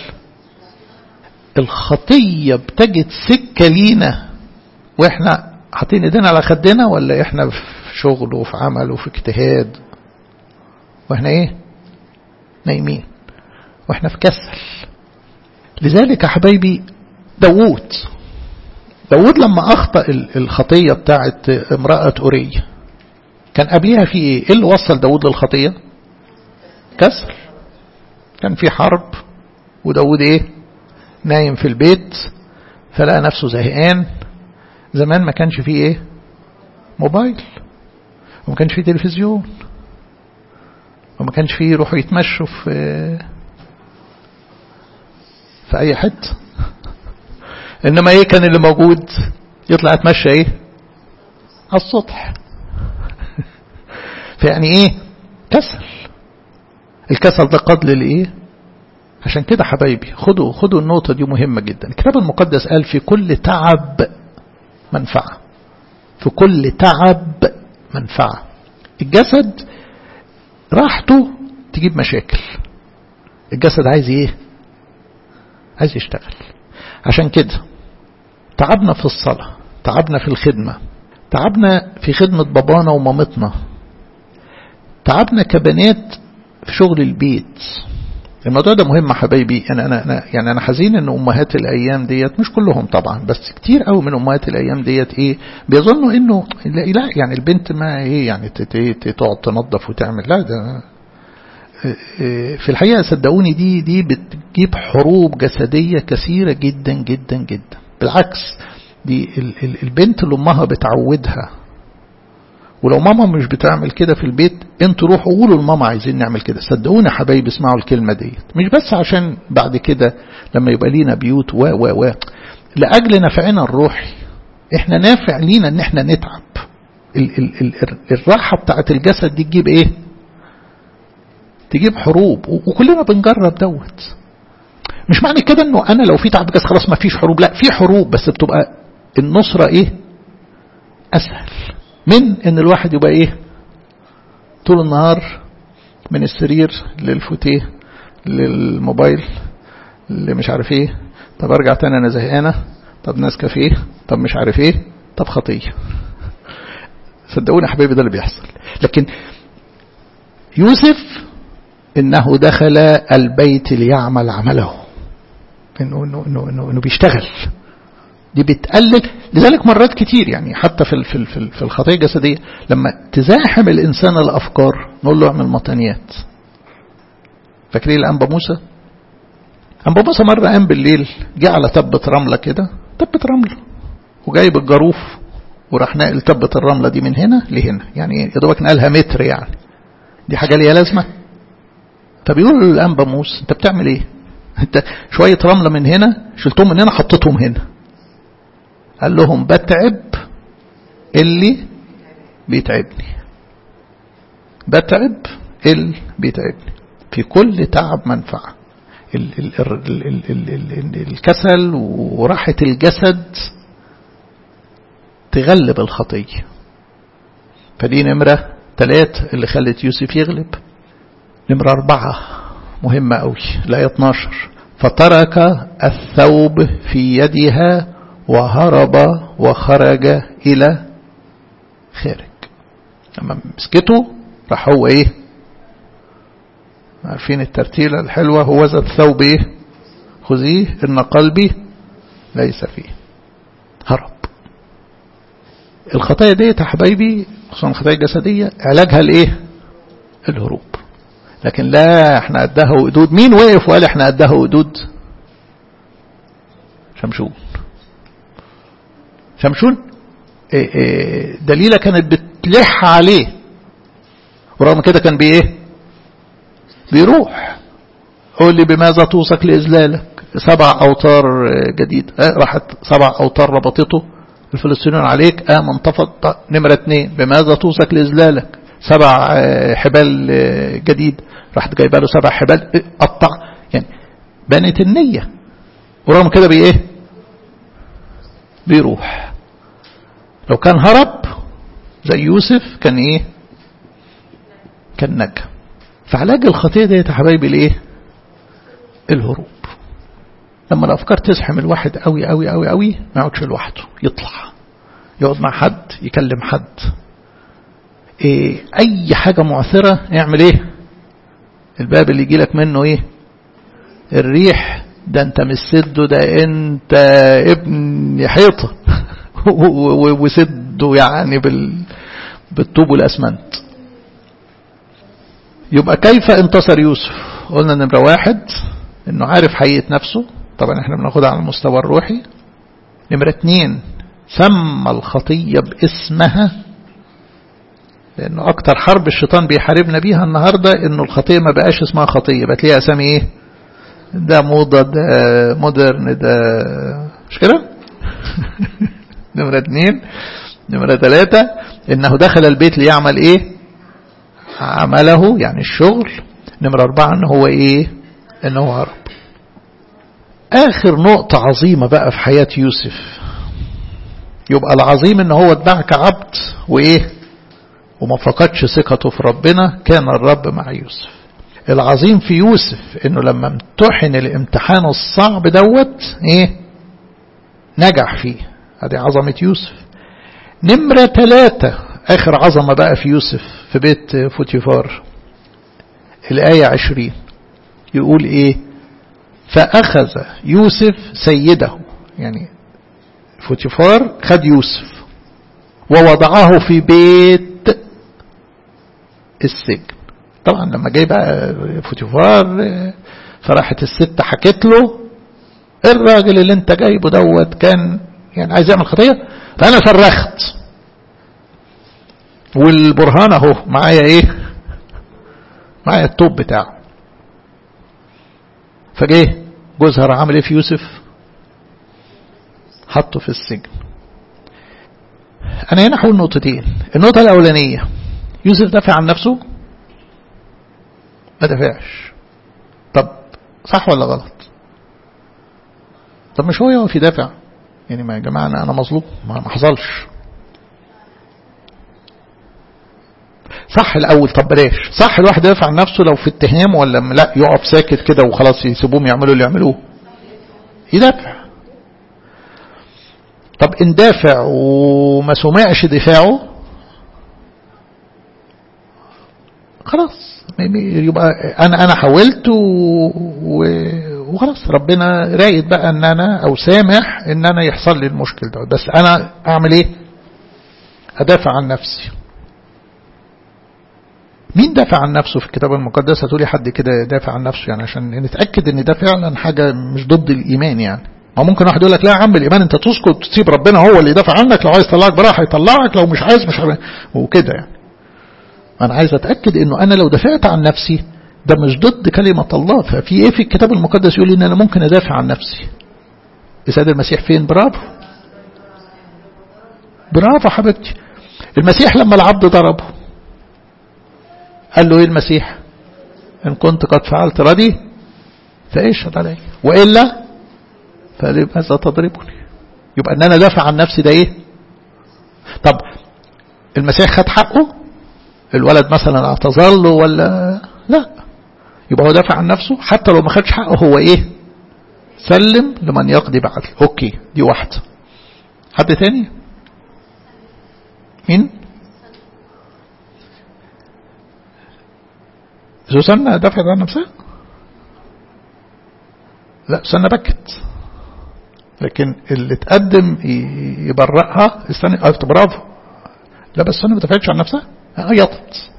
الخطية بتجد سكة لينا واحنا حاطين ايدينا على خدنا ولا احنا في شغل وفي عمل وفي اجتهاد واحنا ايه نايمين واحنا في كسل لذلك يا حبايبي داوود داوود لما أخطأ الخطية بتاعت امرأة أورية كان قبلها في ايه ايه اللي وصل داود للخطية كسل كان في حرب وداود ايه نايم في البيت فلقى نفسه زهقان زمان ما كانش فيه ايه موبايل وما كانش فيه تلفزيون وما كانش فيه يروحوا يتمشوا في في اي حته انما ايه كان اللي موجود يطلع يتمشى ايه على السطح فيعني ايه كسل الكسل ده قد للايه عشان كده حبايبي خدوا خدوا النقطة دي مهمة جدا الكتاب المقدس قال في كل تعب منفعة في كل تعب منفعة الجسد راحته تجيب مشاكل الجسد عايز ايه عايز يشتغل عشان كده تعبنا في الصلاة تعبنا في الخدمة تعبنا في خدمة بابانا ومامتنا تعبنا كبنات في شغل البيت الموضوع ده مهم حبايبي أنا, أنا, أنا يعني أنا حزين إن أمهات الأيام ديت مش كلهم طبعا بس كتير قوي من أمهات الأيام ديت إيه بيظنوا إنه لا, لا يعني البنت ما إيه يعني تقعد تنظف وتعمل لا ده في الحقيقة صدقوني دي دي بتجيب حروب جسدية كثيرة جدا جدا جدا بالعكس دي البنت اللي أمها بتعودها ولو ماما مش بتعمل كده في البيت انتوا روحوا قولوا لماما عايزين نعمل كده صدقوني حبايبي اسمعوا الكلمة ديت مش بس عشان بعد كده لما يبقى لينا بيوت و و و لأجل نفعنا الروحي احنا نافع لينا ان احنا نتعب ال ال ال الراحة بتاعت الجسد دي تجيب ايه تجيب حروب وكلنا بنجرب دوت مش معنى كده انه انا لو في تعب جسد خلاص ما فيش حروب لا في حروب بس بتبقى النصرة ايه اسهل من ان الواحد يبقى ايه طول النهار من السرير للفوتيه للموبايل اللي مش عارف ايه طب ارجع تاني انا زهقانه طب ناس كافيه طب مش عارف ايه طب خطيه صدقوني يا حبايبي ده اللي بيحصل لكن يوسف انه دخل البيت ليعمل عمله انه انه انه انه, إنه بيشتغل دي بتقلل لذلك مرات كتير يعني حتى في في في, في الخطيه الجسديه لما تزاحم الانسان الافكار نقول له اعمل مطانيات فاكرين الانبا موسى انبا موسى مره قام بالليل جه على تبه رمله كده تبه رمله وجايب الجاروف وراح ناقل تبه الرمله دي من هنا لهنا يعني يا دوبك نقلها متر يعني دي حاجه ليها لازمه فبيقول للانبا موسى انت بتعمل ايه انت شويه رمله من هنا شلتهم من هنا حطيتهم هنا قال لهم بتعب اللي بيتعبني بتعب اللي بيتعبني في كل تعب منفعة ال ال ال ال ال ال الكسل وراحة الجسد تغلب الخطية فدي نمرة ثلاث اللي خلت يوسف يغلب نمرة أربعة مهمة أوي الآية 12 فترك الثوب في يدها وهرب وخرج إلى خارج لما مسكته راح هو ايه عارفين الترتيلة الحلوة هو ذا الثوب ايه خذيه ان قلبي ليس فيه هرب الخطايا ديت يا حبايبي خصوصا الخطايا الجسدية علاجها الايه الهروب لكن لا احنا قدها وقدود مين وقف وقال احنا قدها وقدود شمشون شمشون إيه إيه دليلة كانت بتلح عليه ورغم كده كان بإيه بيروح قول لي بماذا توثق لإذلالك سبع أوتار جديد اه راحت سبع أوتار ربطته الفلسطينيون عليك اه منتفض نمرة اتنين بماذا توثق لإذلالك سبع حبال جديد راحت جايبه له سبع حبال قطع يعني بنت النية ورغم كده بإيه بيروح لو كان هرب زي يوسف كان ايه كان نجا فعلاج الخطية دي يا حبايبي الايه الهروب لما الافكار تزحم الواحد قوي قوي قوي قوي ما يقعدش لوحده يطلع يقعد مع حد يكلم حد إيه اي حاجة معثرة يعمل ايه الباب اللي يجي لك منه ايه الريح ده انت مش سده ده انت ابن حيطة وسده يعني بال بالطوب والاسمنت يبقى كيف انتصر يوسف قلنا نمرة واحد انه عارف حقيقة نفسه طبعا احنا بناخدها على المستوى الروحي نمرة اتنين سمى الخطية باسمها لانه اكتر حرب الشيطان بيحاربنا بيها النهاردة انه الخطية ما بقاش اسمها خطية بقت ليها اسامي ايه ده موضة ده مودرن ده مش كده نمرة اتنين نمرة ثلاثة انه دخل البيت ليعمل ايه عمله يعني الشغل نمرة اربعة ان هو ايه ان هو هرب اخر نقطة عظيمة بقى في حياة يوسف يبقى العظيم ان هو اتباع كعبد وايه وما فقدش ثقته في ربنا كان الرب مع يوسف العظيم في يوسف انه لما امتحن الامتحان الصعب دوت ايه نجح فيه هذه عظمة يوسف نمرة ثلاثة اخر عظمة بقى في يوسف في بيت فوتيفار الآية عشرين يقول ايه فأخذ يوسف سيده يعني فوتيفار خد يوسف ووضعه في بيت السجن طبعا لما جاي بقى فوتيفار فراحت الست حكت له الراجل اللي انت جايبه دوت كان يعني عايز يعمل خطيه فانا صرخت والبرهان اهو معايا ايه معايا التوب بتاعه فجه جوزها راح عامل ايه في يوسف حطه في السجن انا هنا هقول نقطتين النقطه الاولانيه يوسف دافع عن نفسه ما دافعش طب صح ولا غلط طب مش هو يقف يدافع يعني ما يا جماعه انا انا مظلوم ما حصلش صح الاول طب بلاش صح الواحد يدافع عن نفسه لو في اتهام ولا لا يقف ساكت كده وخلاص يسيبوهم يعملوا اللي يعملوه يدافع طب ان دافع وما سمعش دفاعه خلاص يبقى انا انا حاولت وخلاص ربنا رايد بقى ان انا او سامح ان انا يحصل لي المشكل ده بس انا اعمل ايه ادافع عن نفسي مين دافع عن نفسه في الكتاب المقدس هتقولي حد كده دافع عن نفسه يعني عشان نتاكد ان ده فعلا حاجه مش ضد الايمان يعني ما ممكن واحد يقول لك لا يا عم الايمان انت تسكت تسيب ربنا هو اللي يدافع عنك لو عايز يطلعك براحه يطلعك لو مش عايز مش عايز وكده يعني انا عايز اتاكد انه انا لو دافعت عن نفسي ده مش ضد كلمه الله ففي ايه في الكتاب المقدس يقول لي ان انا ممكن ادافع عن نفسي السيد المسيح فين برافو برافو حبيبتي المسيح لما العبد ضربه قال له ايه المسيح ان كنت قد فعلت ردي فاشهد علي والا فلماذا تضربني يبقى ان انا دافع عن نفسي ده ايه طب المسيح خد حقه الولد مثلا اعتذر له ولا لا يبقى هو دافع عن نفسه حتى لو ما خدش حقه هو ايه سلم لمن يقضي بعدل اوكي دي واحدة حد تاني مين سوسنة دفعت عن نفسها لا سوسنة بكت لكن اللي تقدم يبرئها استنى برافو لا بس سوسنة ما دفعتش عن نفسها عيطت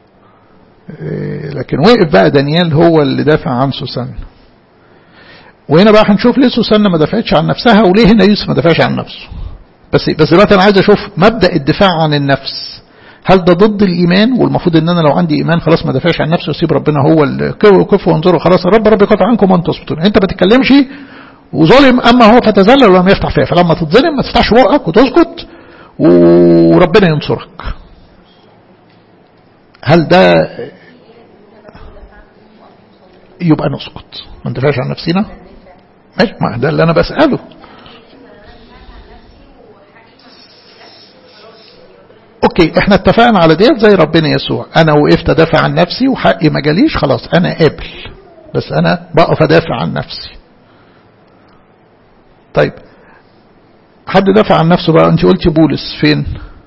لكن وقف بقى دانيال هو اللي دافع عن سوسنة وهنا بقى هنشوف ليه سوسنة ما دافعتش عن نفسها وليه هنا يوسف ما دافعش عن نفسه بس بس دلوقتي انا عايز اشوف مبدا الدفاع عن النفس هل ده ضد الايمان والمفروض ان انا لو عندي ايمان خلاص ما دافعش عن نفسي واسيب ربنا هو اللي كفوا وانظروا خلاص الرب رب يقطع عنكم وان تصبتون انت ما تتكلمش وظلم اما هو فتذلل ولم يفتح فيها فلما تتظلم ما تفتحش بقك وتسكت وربنا ينصرك هل ده يبقى نسكت ما ندافعش عن نفسنا ماشي ما ده اللي انا بساله اوكي احنا اتفقنا على ديت زي ربنا يسوع انا وقفت ادافع عن نفسي وحقي ما جاليش خلاص انا قابل بس انا بقف ادافع عن نفسي طيب حد دافع عن نفسه بقى انت قلتي بولس فين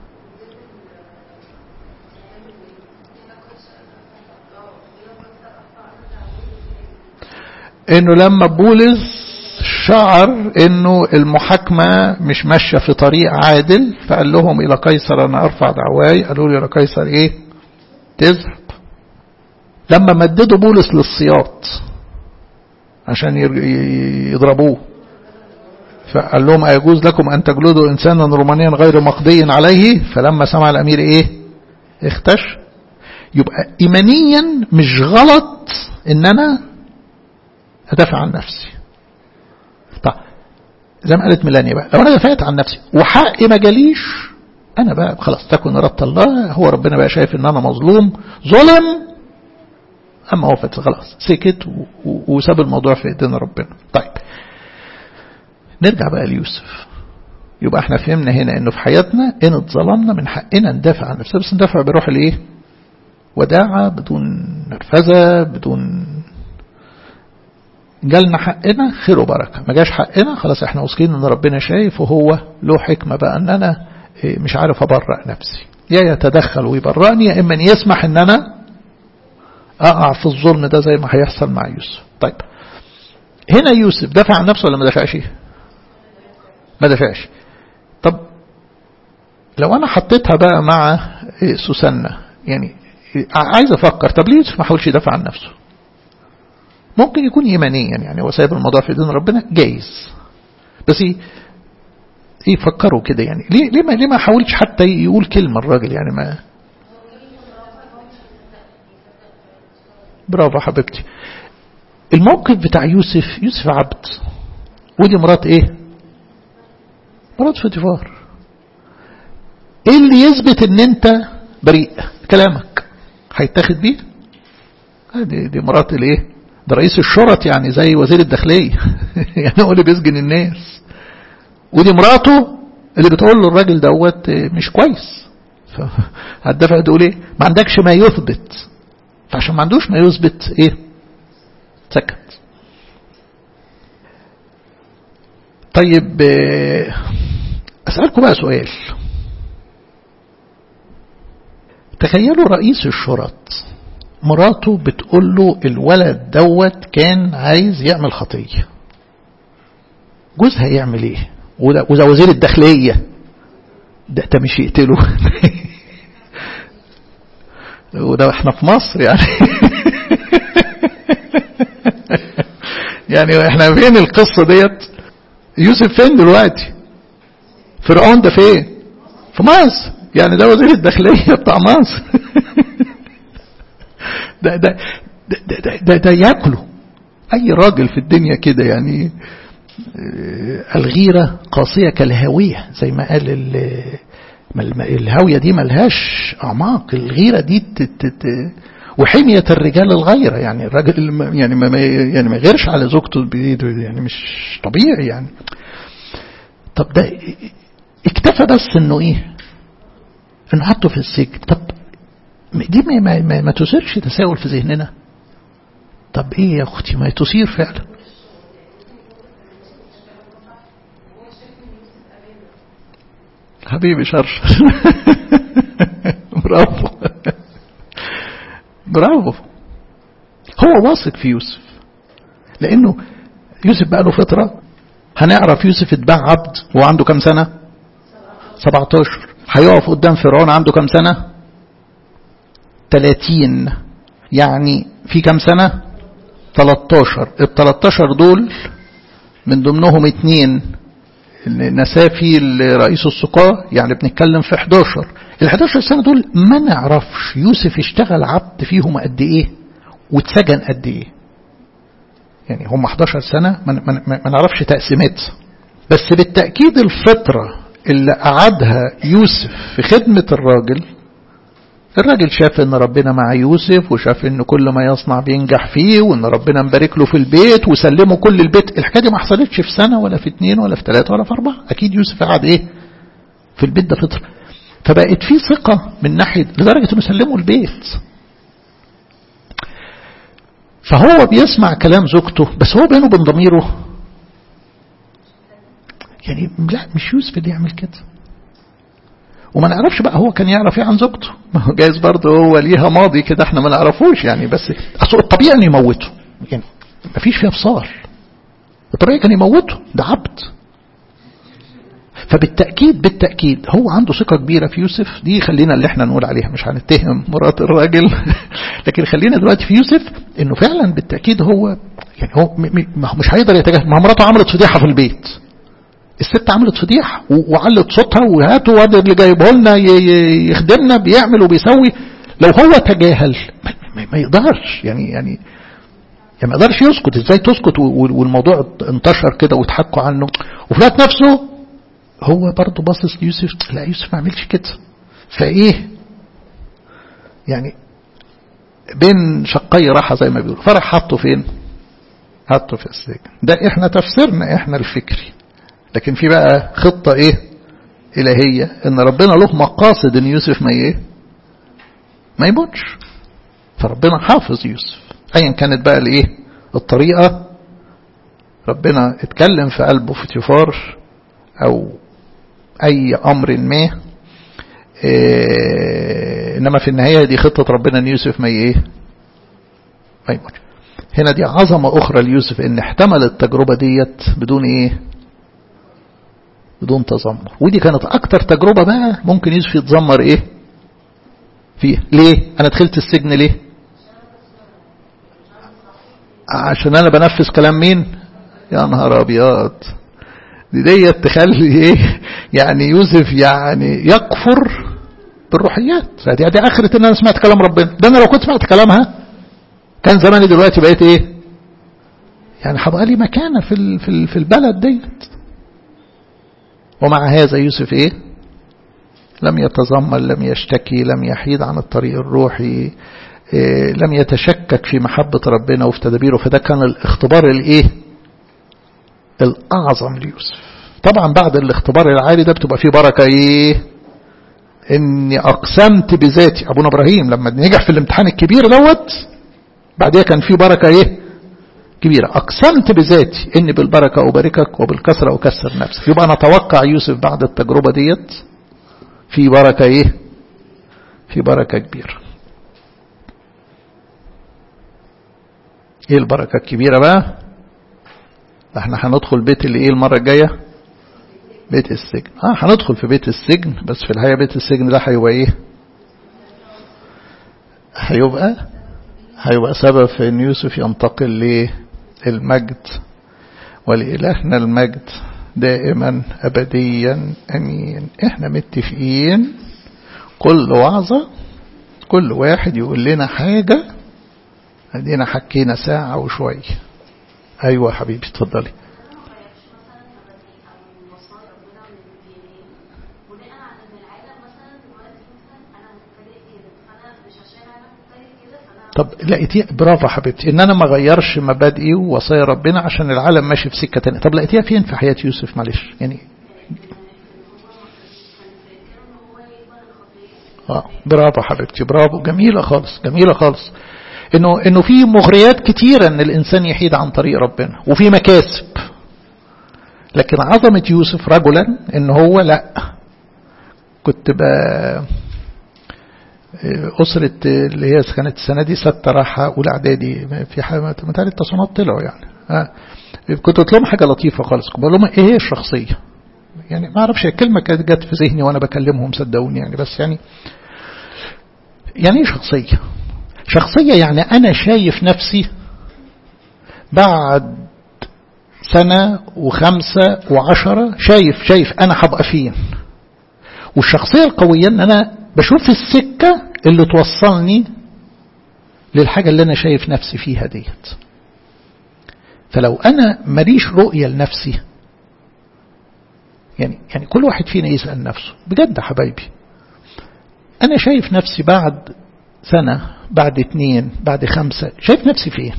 انه لما بولس شعر انه المحاكمة مش ماشية في طريق عادل فقال لهم الى قيصر انا ارفع دعواي قالوا لي الى قيصر ايه تذهب لما مددوا بولس للسياط عشان يضربوه فقال لهم أيجوز لكم أن تجلدوا إنسانا رومانيا غير مقضي عليه فلما سمع الأمير إيه اختش يبقى إيمانيا مش غلط إن أنا أدافع عن نفسي طيب زي ما قالت ميلانيا بقى لو أنا دافعت عن نفسي وحقي ما جاليش أنا بقى خلاص تكن إرادة الله هو ربنا بقى شايف إن أنا مظلوم ظلم أما هو خلاص سكت وساب الموضوع في إيدينا ربنا طيب نرجع بقى ليوسف يبقى احنا فهمنا هنا انه في حياتنا ان اتظلمنا من حقنا ندافع عن نفسنا بس ندافع بروح الايه وداعة بدون نرفزة بدون جالنا حقنا خير وبركة ما جاش حقنا خلاص احنا واثقين ان ربنا شايف وهو له حكمة بقى ان انا مش عارف ابرأ نفسي يا يتدخل ويبرأني يا اما يسمح ان انا اقع في الظلم ده زي ما هيحصل مع يوسف طيب هنا يوسف دافع عن نفسه ولا ما دافعش ما دافعش طب لو انا حطيتها بقى مع سوسنة يعني عايز افكر طب ليه يوسف ما حاولش يدافع عن نفسه ممكن يكون ايمانيا يعني هو سايب الموضوع في دين ربنا جايز بس ايه ايه فكروا كده يعني ليه ليه ما ليه ما حاولش حتى يقول كلمه الراجل يعني ما برافو حبيبتي الموقف بتاع يوسف يوسف عبد ودي مرات ايه مرات فوتيفار ايه اللي يثبت ان انت بريء كلامك هيتاخد بيه دي, دي مرات الايه ده رئيس الشرط يعني زي وزير الداخلية يعني هو اللي بيسجن الناس ودي مراته اللي بتقول له الراجل دوت مش كويس هتدافع تقول ايه ما عندكش ما يثبت فعشان ما عندوش ما يثبت ايه سكت طيب أسألكم بقى سؤال تخيلوا رئيس الشرط مراته بتقول له الولد دوت كان عايز يعمل خطية جوزها يعمل ايه وده, وده وزير الداخلية ده ده مش يقتله وده احنا في مصر يعني يعني احنا فين القصة ديت يوسف فين دلوقتي فرعون ده فين في مصر يعني ده وزير الداخلية بتاع مصر ده ده ده ده, ده, ده ياكله اي راجل في الدنيا كده يعني الغيرة قاسية كالهاوية زي ما قال الهاوية دي ملهاش أعماق الغيرة دي تت وحمية الرجال الغيرة يعني الراجل يعني ما يعني ما يغيرش على زوجته بإيده يعني مش طبيعي يعني طب ده اكتفى بس انه ايه انه حطه في السجن طب دي ما, ما, ما, ما تثيرش تساؤل في ذهننا طب ايه يا اختي ما تثير فعلا حبيبي شرشر برافو برافو هو واثق في يوسف لانه يوسف بقى له فتره هنعرف يوسف اتباع عبد وهو عنده كام سنه 17 هيقف قدام فرعون عنده كام سنه 30 يعني في كام سنه 13 ال 13 دول من ضمنهم اتنين نسافي رئيس السقاة يعني بنتكلم في 11 ال 11 سنة دول ما نعرفش يوسف اشتغل عبد فيهم قد ايه واتسجن قد ايه يعني هم 11 سنة ما, ما, ما نعرفش تقسيمات بس بالتأكيد الفترة اللي قعدها يوسف في خدمة الراجل الراجل شاف ان ربنا مع يوسف وشاف ان كل ما يصنع بينجح فيه وان ربنا مبارك له في البيت وسلمه كل البيت الحكايه دي ما حصلتش في سنه ولا في اثنين ولا في ثلاثه ولا في اربعه اكيد يوسف قعد ايه في البيت ده فتره فبقت في ثقة من ناحية لدرجة انه سلموا البيت فهو بيسمع كلام زوجته بس هو بينه وبين ضميره يعني لا مش يوسف اللي يعمل كده وما نعرفش بقى هو كان يعرف ايه عن زوجته ما هو جايز برضه هو ليها ماضي كده احنا ما نعرفوش يعني بس اصل الطبيعي انه يموته يعني ما فيش فيها فصال الطبيعي كان يموته ده عبد فبالتأكيد بالتأكيد هو عنده ثقة كبيرة في يوسف دي خلينا اللي احنا نقول عليها مش هنتهم مرات الراجل لكن خلينا دلوقتي في يوسف انه فعلا بالتأكيد هو يعني هو مش هيقدر يتجاهل ما مراته عملت فضيحة في البيت الست عملت فضيحة وعلت صوتها وهاتوا واد اللي جايبه لنا يخدمنا بيعمل وبيسوي لو هو تجاهل ما يقدرش يعني يعني يعني ما يقدرش يسكت ازاي تسكت والموضوع انتشر كده وتحكوا عنه وفي الوقت نفسه هو برضه باصص ليوسف لا يوسف ما عملش كده فايه يعني بين شقي راحة زي ما بيقولوا فرح حطه فين حطه في السجن ده احنا تفسيرنا احنا الفكري لكن في بقى خطة ايه الهية ان ربنا له مقاصد ان يوسف ما ايه ما يموتش فربنا حافظ يوسف ايا كانت بقى الايه الطريقة ربنا اتكلم في قلبه في تيفار او اي امر ما إيه انما في النهاية دي خطة ربنا ان يوسف ما ايه ما يموتش هنا دي عظمة اخرى ليوسف ان احتمل التجربة ديت بدون ايه بدون تذمر ودي كانت اكتر تجربة بقى ممكن يوسف يتذمر ايه فيها ليه انا دخلت السجن ليه عشان انا بنفذ كلام مين يا نهار ابيض دي ديت تخلي ايه يعني يوسف يعني يكفر بالروحيات دي, دي اخرة ان انا سمعت كلام ربنا ده انا لو كنت سمعت كلامها كان زماني دلوقتي بقيت ايه يعني هبقى لي مكانة في في البلد ديت ومع هذا يوسف ايه لم يتذمر لم يشتكي لم يحيد عن الطريق الروحي إيه لم يتشكك في محبة ربنا وفي تدبيره فده كان الاختبار الايه الاعظم ليوسف طبعا بعد الاختبار العالي ده بتبقى فيه بركة ايه اني اقسمت بذاتي ابونا ابراهيم لما نجح في الامتحان الكبير دوت بعدها كان فيه بركة ايه كبيرة أقسمت بذاتي إني بالبركة أباركك وبالكسرة أكسر نفسك يبقى نتوقع يوسف بعد التجربة ديت في بركة إيه في بركة كبيرة إيه البركة الكبيرة بقى احنا هندخل بيت اللي إيه المرة الجاية بيت السجن اه هندخل في بيت السجن بس في الحقيقة بيت السجن ده هيبقى إيه هيبقى هيبقى سبب في ان يوسف ينتقل للمجد ولإلهنا المجد دائما أبديا أمين احنا متفقين كل وعظة كل واحد يقول لنا حاجة ادينا حكينا ساعة وشوية ايوه حبيبي اتفضلي طب لقيتيها برافو حبيبتي ان انا ما غيرش مبادئي ووصايا ربنا عشان العالم ماشي في سكه ثانيه طب لقيتيها فين في حياه يوسف معلش يعني اه برافو حبيبتي برافو جميله خالص جميله خالص انه انه في مغريات كتيره ان الانسان يحيد عن طريق ربنا وفي مكاسب لكن عظمه يوسف رجلا ان هو لا كنت بقى أسرة اللي هي كانت السنة دي ستة راحة أولى إعدادي في حاجة متهيألي التصنيفات طلعوا يعني ها كنت قلت لهم حاجة لطيفة خالص كنت بقول لهم إيه هي الشخصية يعني ما أعرفش الكلمة كانت جت في ذهني وأنا بكلمهم صدقوني يعني بس يعني يعني إيه شخصية؟ شخصية يعني أنا شايف نفسي بعد سنة وخمسة وعشرة شايف شايف أنا هبقى فين والشخصية القوية أن أنا بشوف السكة اللي توصلني للحاجة اللي أنا شايف نفسي فيها ديت فلو أنا ماليش رؤية لنفسي يعني يعني كل واحد فينا يسأل نفسه بجد يا حبايبي أنا شايف نفسي بعد سنة بعد اتنين بعد خمسة شايف نفسي فين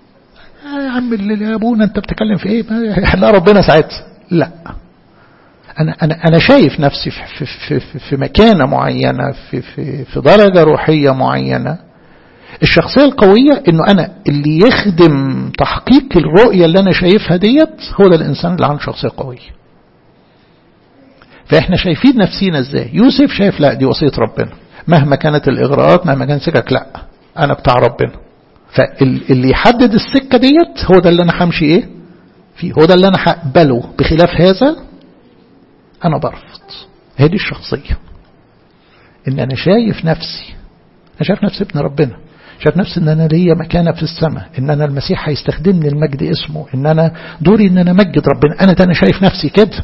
آه يا عم اللي يا أبونا أنت بتتكلم في إيه يحلها ربنا ساعتها لا أنا, أنا, أنا شايف نفسي في, في, في, في مكانة معينة في, في, في درجة روحية معينة الشخصية القوية انه انا اللي يخدم تحقيق الرؤية اللي انا شايفها ديت هو ده الانسان اللي عنده شخصية قوية فاحنا شايفين نفسينا ازاي يوسف شايف لا دي وصية ربنا مهما كانت الاغراءات مهما كان سكك لا انا بتاع ربنا فاللي يحدد السكة ديت هو ده اللي انا همشي ايه فيه هو ده اللي انا هقبله بخلاف هذا انا برفض هذه الشخصية ان انا شايف نفسي انا شايف نفسي ابن ربنا شايف نفسي ان انا ليا مكانه في السماء ان انا المسيح هيستخدمني المجد اسمه ان انا دوري ان انا امجد ربنا انا ده انا شايف نفسي كده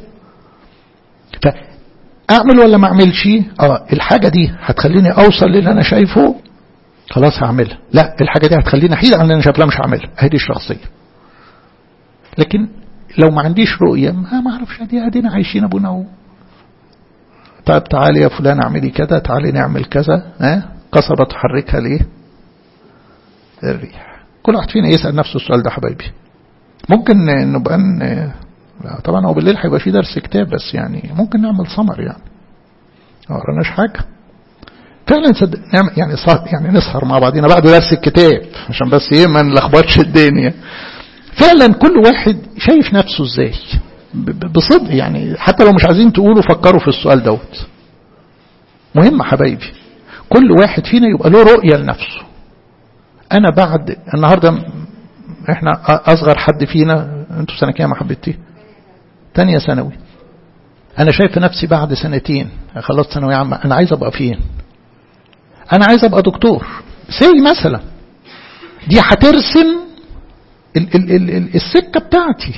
فاعمل ولا ما اعملش اه الحاجه دي هتخليني اوصل للي انا شايفه خلاص هعملها لا الحاجه دي هتخليني احيد عن اللي انا شايفها مش هعملها هذه الشخصيه لكن لو ما عنديش رؤيه ما ما اعرفش ادي ادينا عايشين ابونا و... طيب تعالي يا فلان اعملي كذا تعالي نعمل كذا ها أه؟ قصبة تحركها ليه الريح كل واحد فينا يسأل نفسه السؤال ده حبايبي ممكن نبقى ن... طبعا هو بالليل هيبقى في درس كتاب بس يعني ممكن نعمل سمر يعني ما وراناش حاجة فعلا صدق نعمل يعني صار يعني نسهر مع بعضينا بعد درس الكتاب عشان بس ايه ما نلخبطش الدنيا فعلا كل واحد شايف نفسه ازاي بصدق يعني حتى لو مش عايزين تقولوا فكروا في السؤال دوت مهم حبايبي كل واحد فينا يبقى له رؤية لنفسه أنا بعد النهاردة إحنا أصغر حد فينا أنتوا سنة كام حبيبتي تانية ثانوي أنا شايف نفسي بعد سنتين خلصت ثانوية عامة أنا عايز أبقى فين أنا عايز أبقى دكتور سي مثلا دي هترسم ال ال ال ال السكة بتاعتي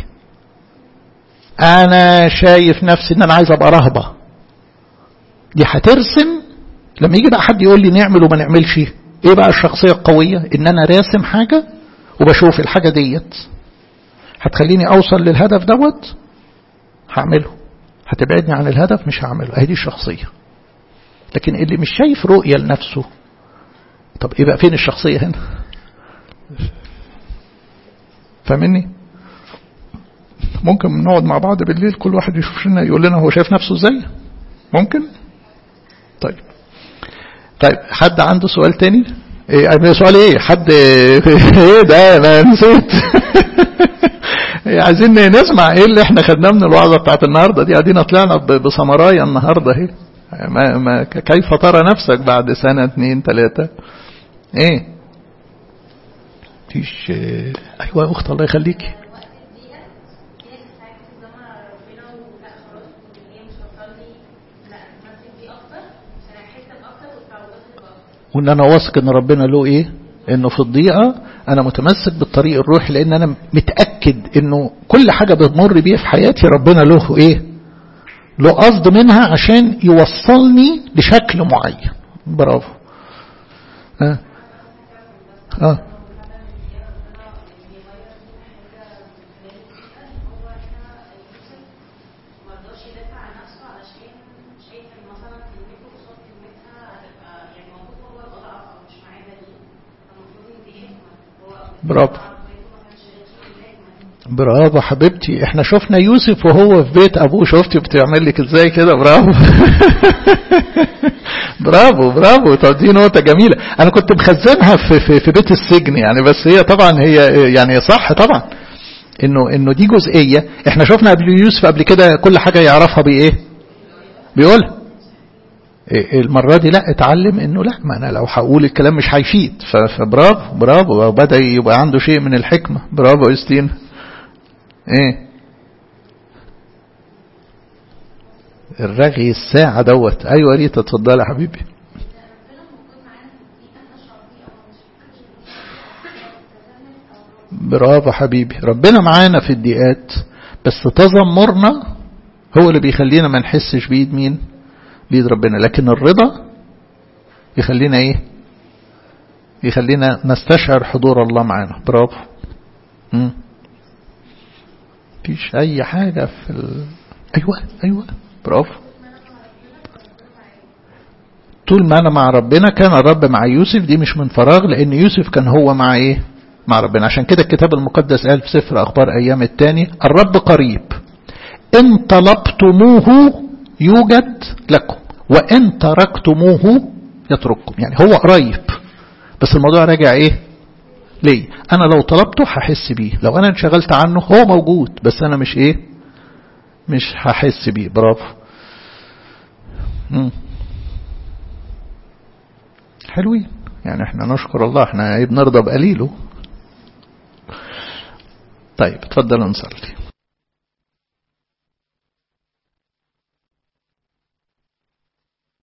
أنا شايف نفسي إن أنا عايز أبقى رهبة دي هترسم لما يجي بقى حد يقول لي نعمل وما نعملش ايه بقى الشخصية القوية ان انا راسم حاجة وبشوف الحاجة ديت هتخليني اوصل للهدف دوت هعمله هتبعدني عن الهدف مش هعمله اهي دي الشخصية لكن اللي مش شايف رؤية لنفسه طب ايه بقى فين الشخصية هنا فاهمني ممكن نقعد مع بعض بالليل كل واحد يشوف لنا يقول لنا هو شايف نفسه ازاي ممكن طيب طيب حد عنده سؤال تاني ايه سؤال ايه حد ايه ده انا نسيت عايزين نسمع ايه اللي احنا خدناه من الوعظه بتاعت النهارده دي ادينا طلعنا بسمرايا النهارده اهي ما ما كيف ترى نفسك بعد سنه اتنين تلاته ايه فيش ايوه يا اخت الله يخليكي وان انا واثق ان ربنا له ايه انه في الضيقه انا متمسك بالطريق الروحي لان انا متاكد انه كل حاجه بتمر بيها في حياتي ربنا له ايه له قصد منها عشان يوصلني لشكل معين برافو اه اه برافو برافو حبيبتي احنا شفنا يوسف وهو في بيت ابوه شفتي بتعمل لك ازاي كده برافو برافو برافو طب دي نقطه جميله انا كنت مخزنها في, في, في بيت السجن يعني بس هي طبعا هي يعني صح طبعا انه انه دي جزئيه احنا شفنا قبل يوسف قبل كده كل حاجه يعرفها بايه بيقولها المرة دي لا اتعلم انه لا ما انا لو هقول الكلام مش هيفيد فبرافو برافو وبدأ يبقى عنده شيء من الحكمة برافو يستين ايه الرغي الساعة دوت ايوه ريتا اتفضلي يا حبيبي برافو حبيبي ربنا معانا في الدقات بس تذمرنا هو اللي بيخلينا ما نحسش بيد مين بيد ربنا لكن الرضا يخلينا ايه يخلينا نستشعر حضور الله معانا برافو مم. فيش اي حاجة في ال... ايوه ايوه برافو طول ما انا مع ربنا كان الرب مع يوسف دي مش من فراغ لان يوسف كان هو مع ايه مع ربنا عشان كده الكتاب المقدس قال في سفر اخبار ايام التاني الرب قريب إن طلبتموه يوجد لكم وإن تركتموه يترككم يعني هو قريب بس الموضوع راجع إيه ليه أنا لو طلبته هحس بيه لو أنا انشغلت عنه هو موجود بس أنا مش إيه مش هحس بيه برافو مم. حلوين يعني احنا نشكر الله احنا بنرضى بقليله طيب اتفضل نصلي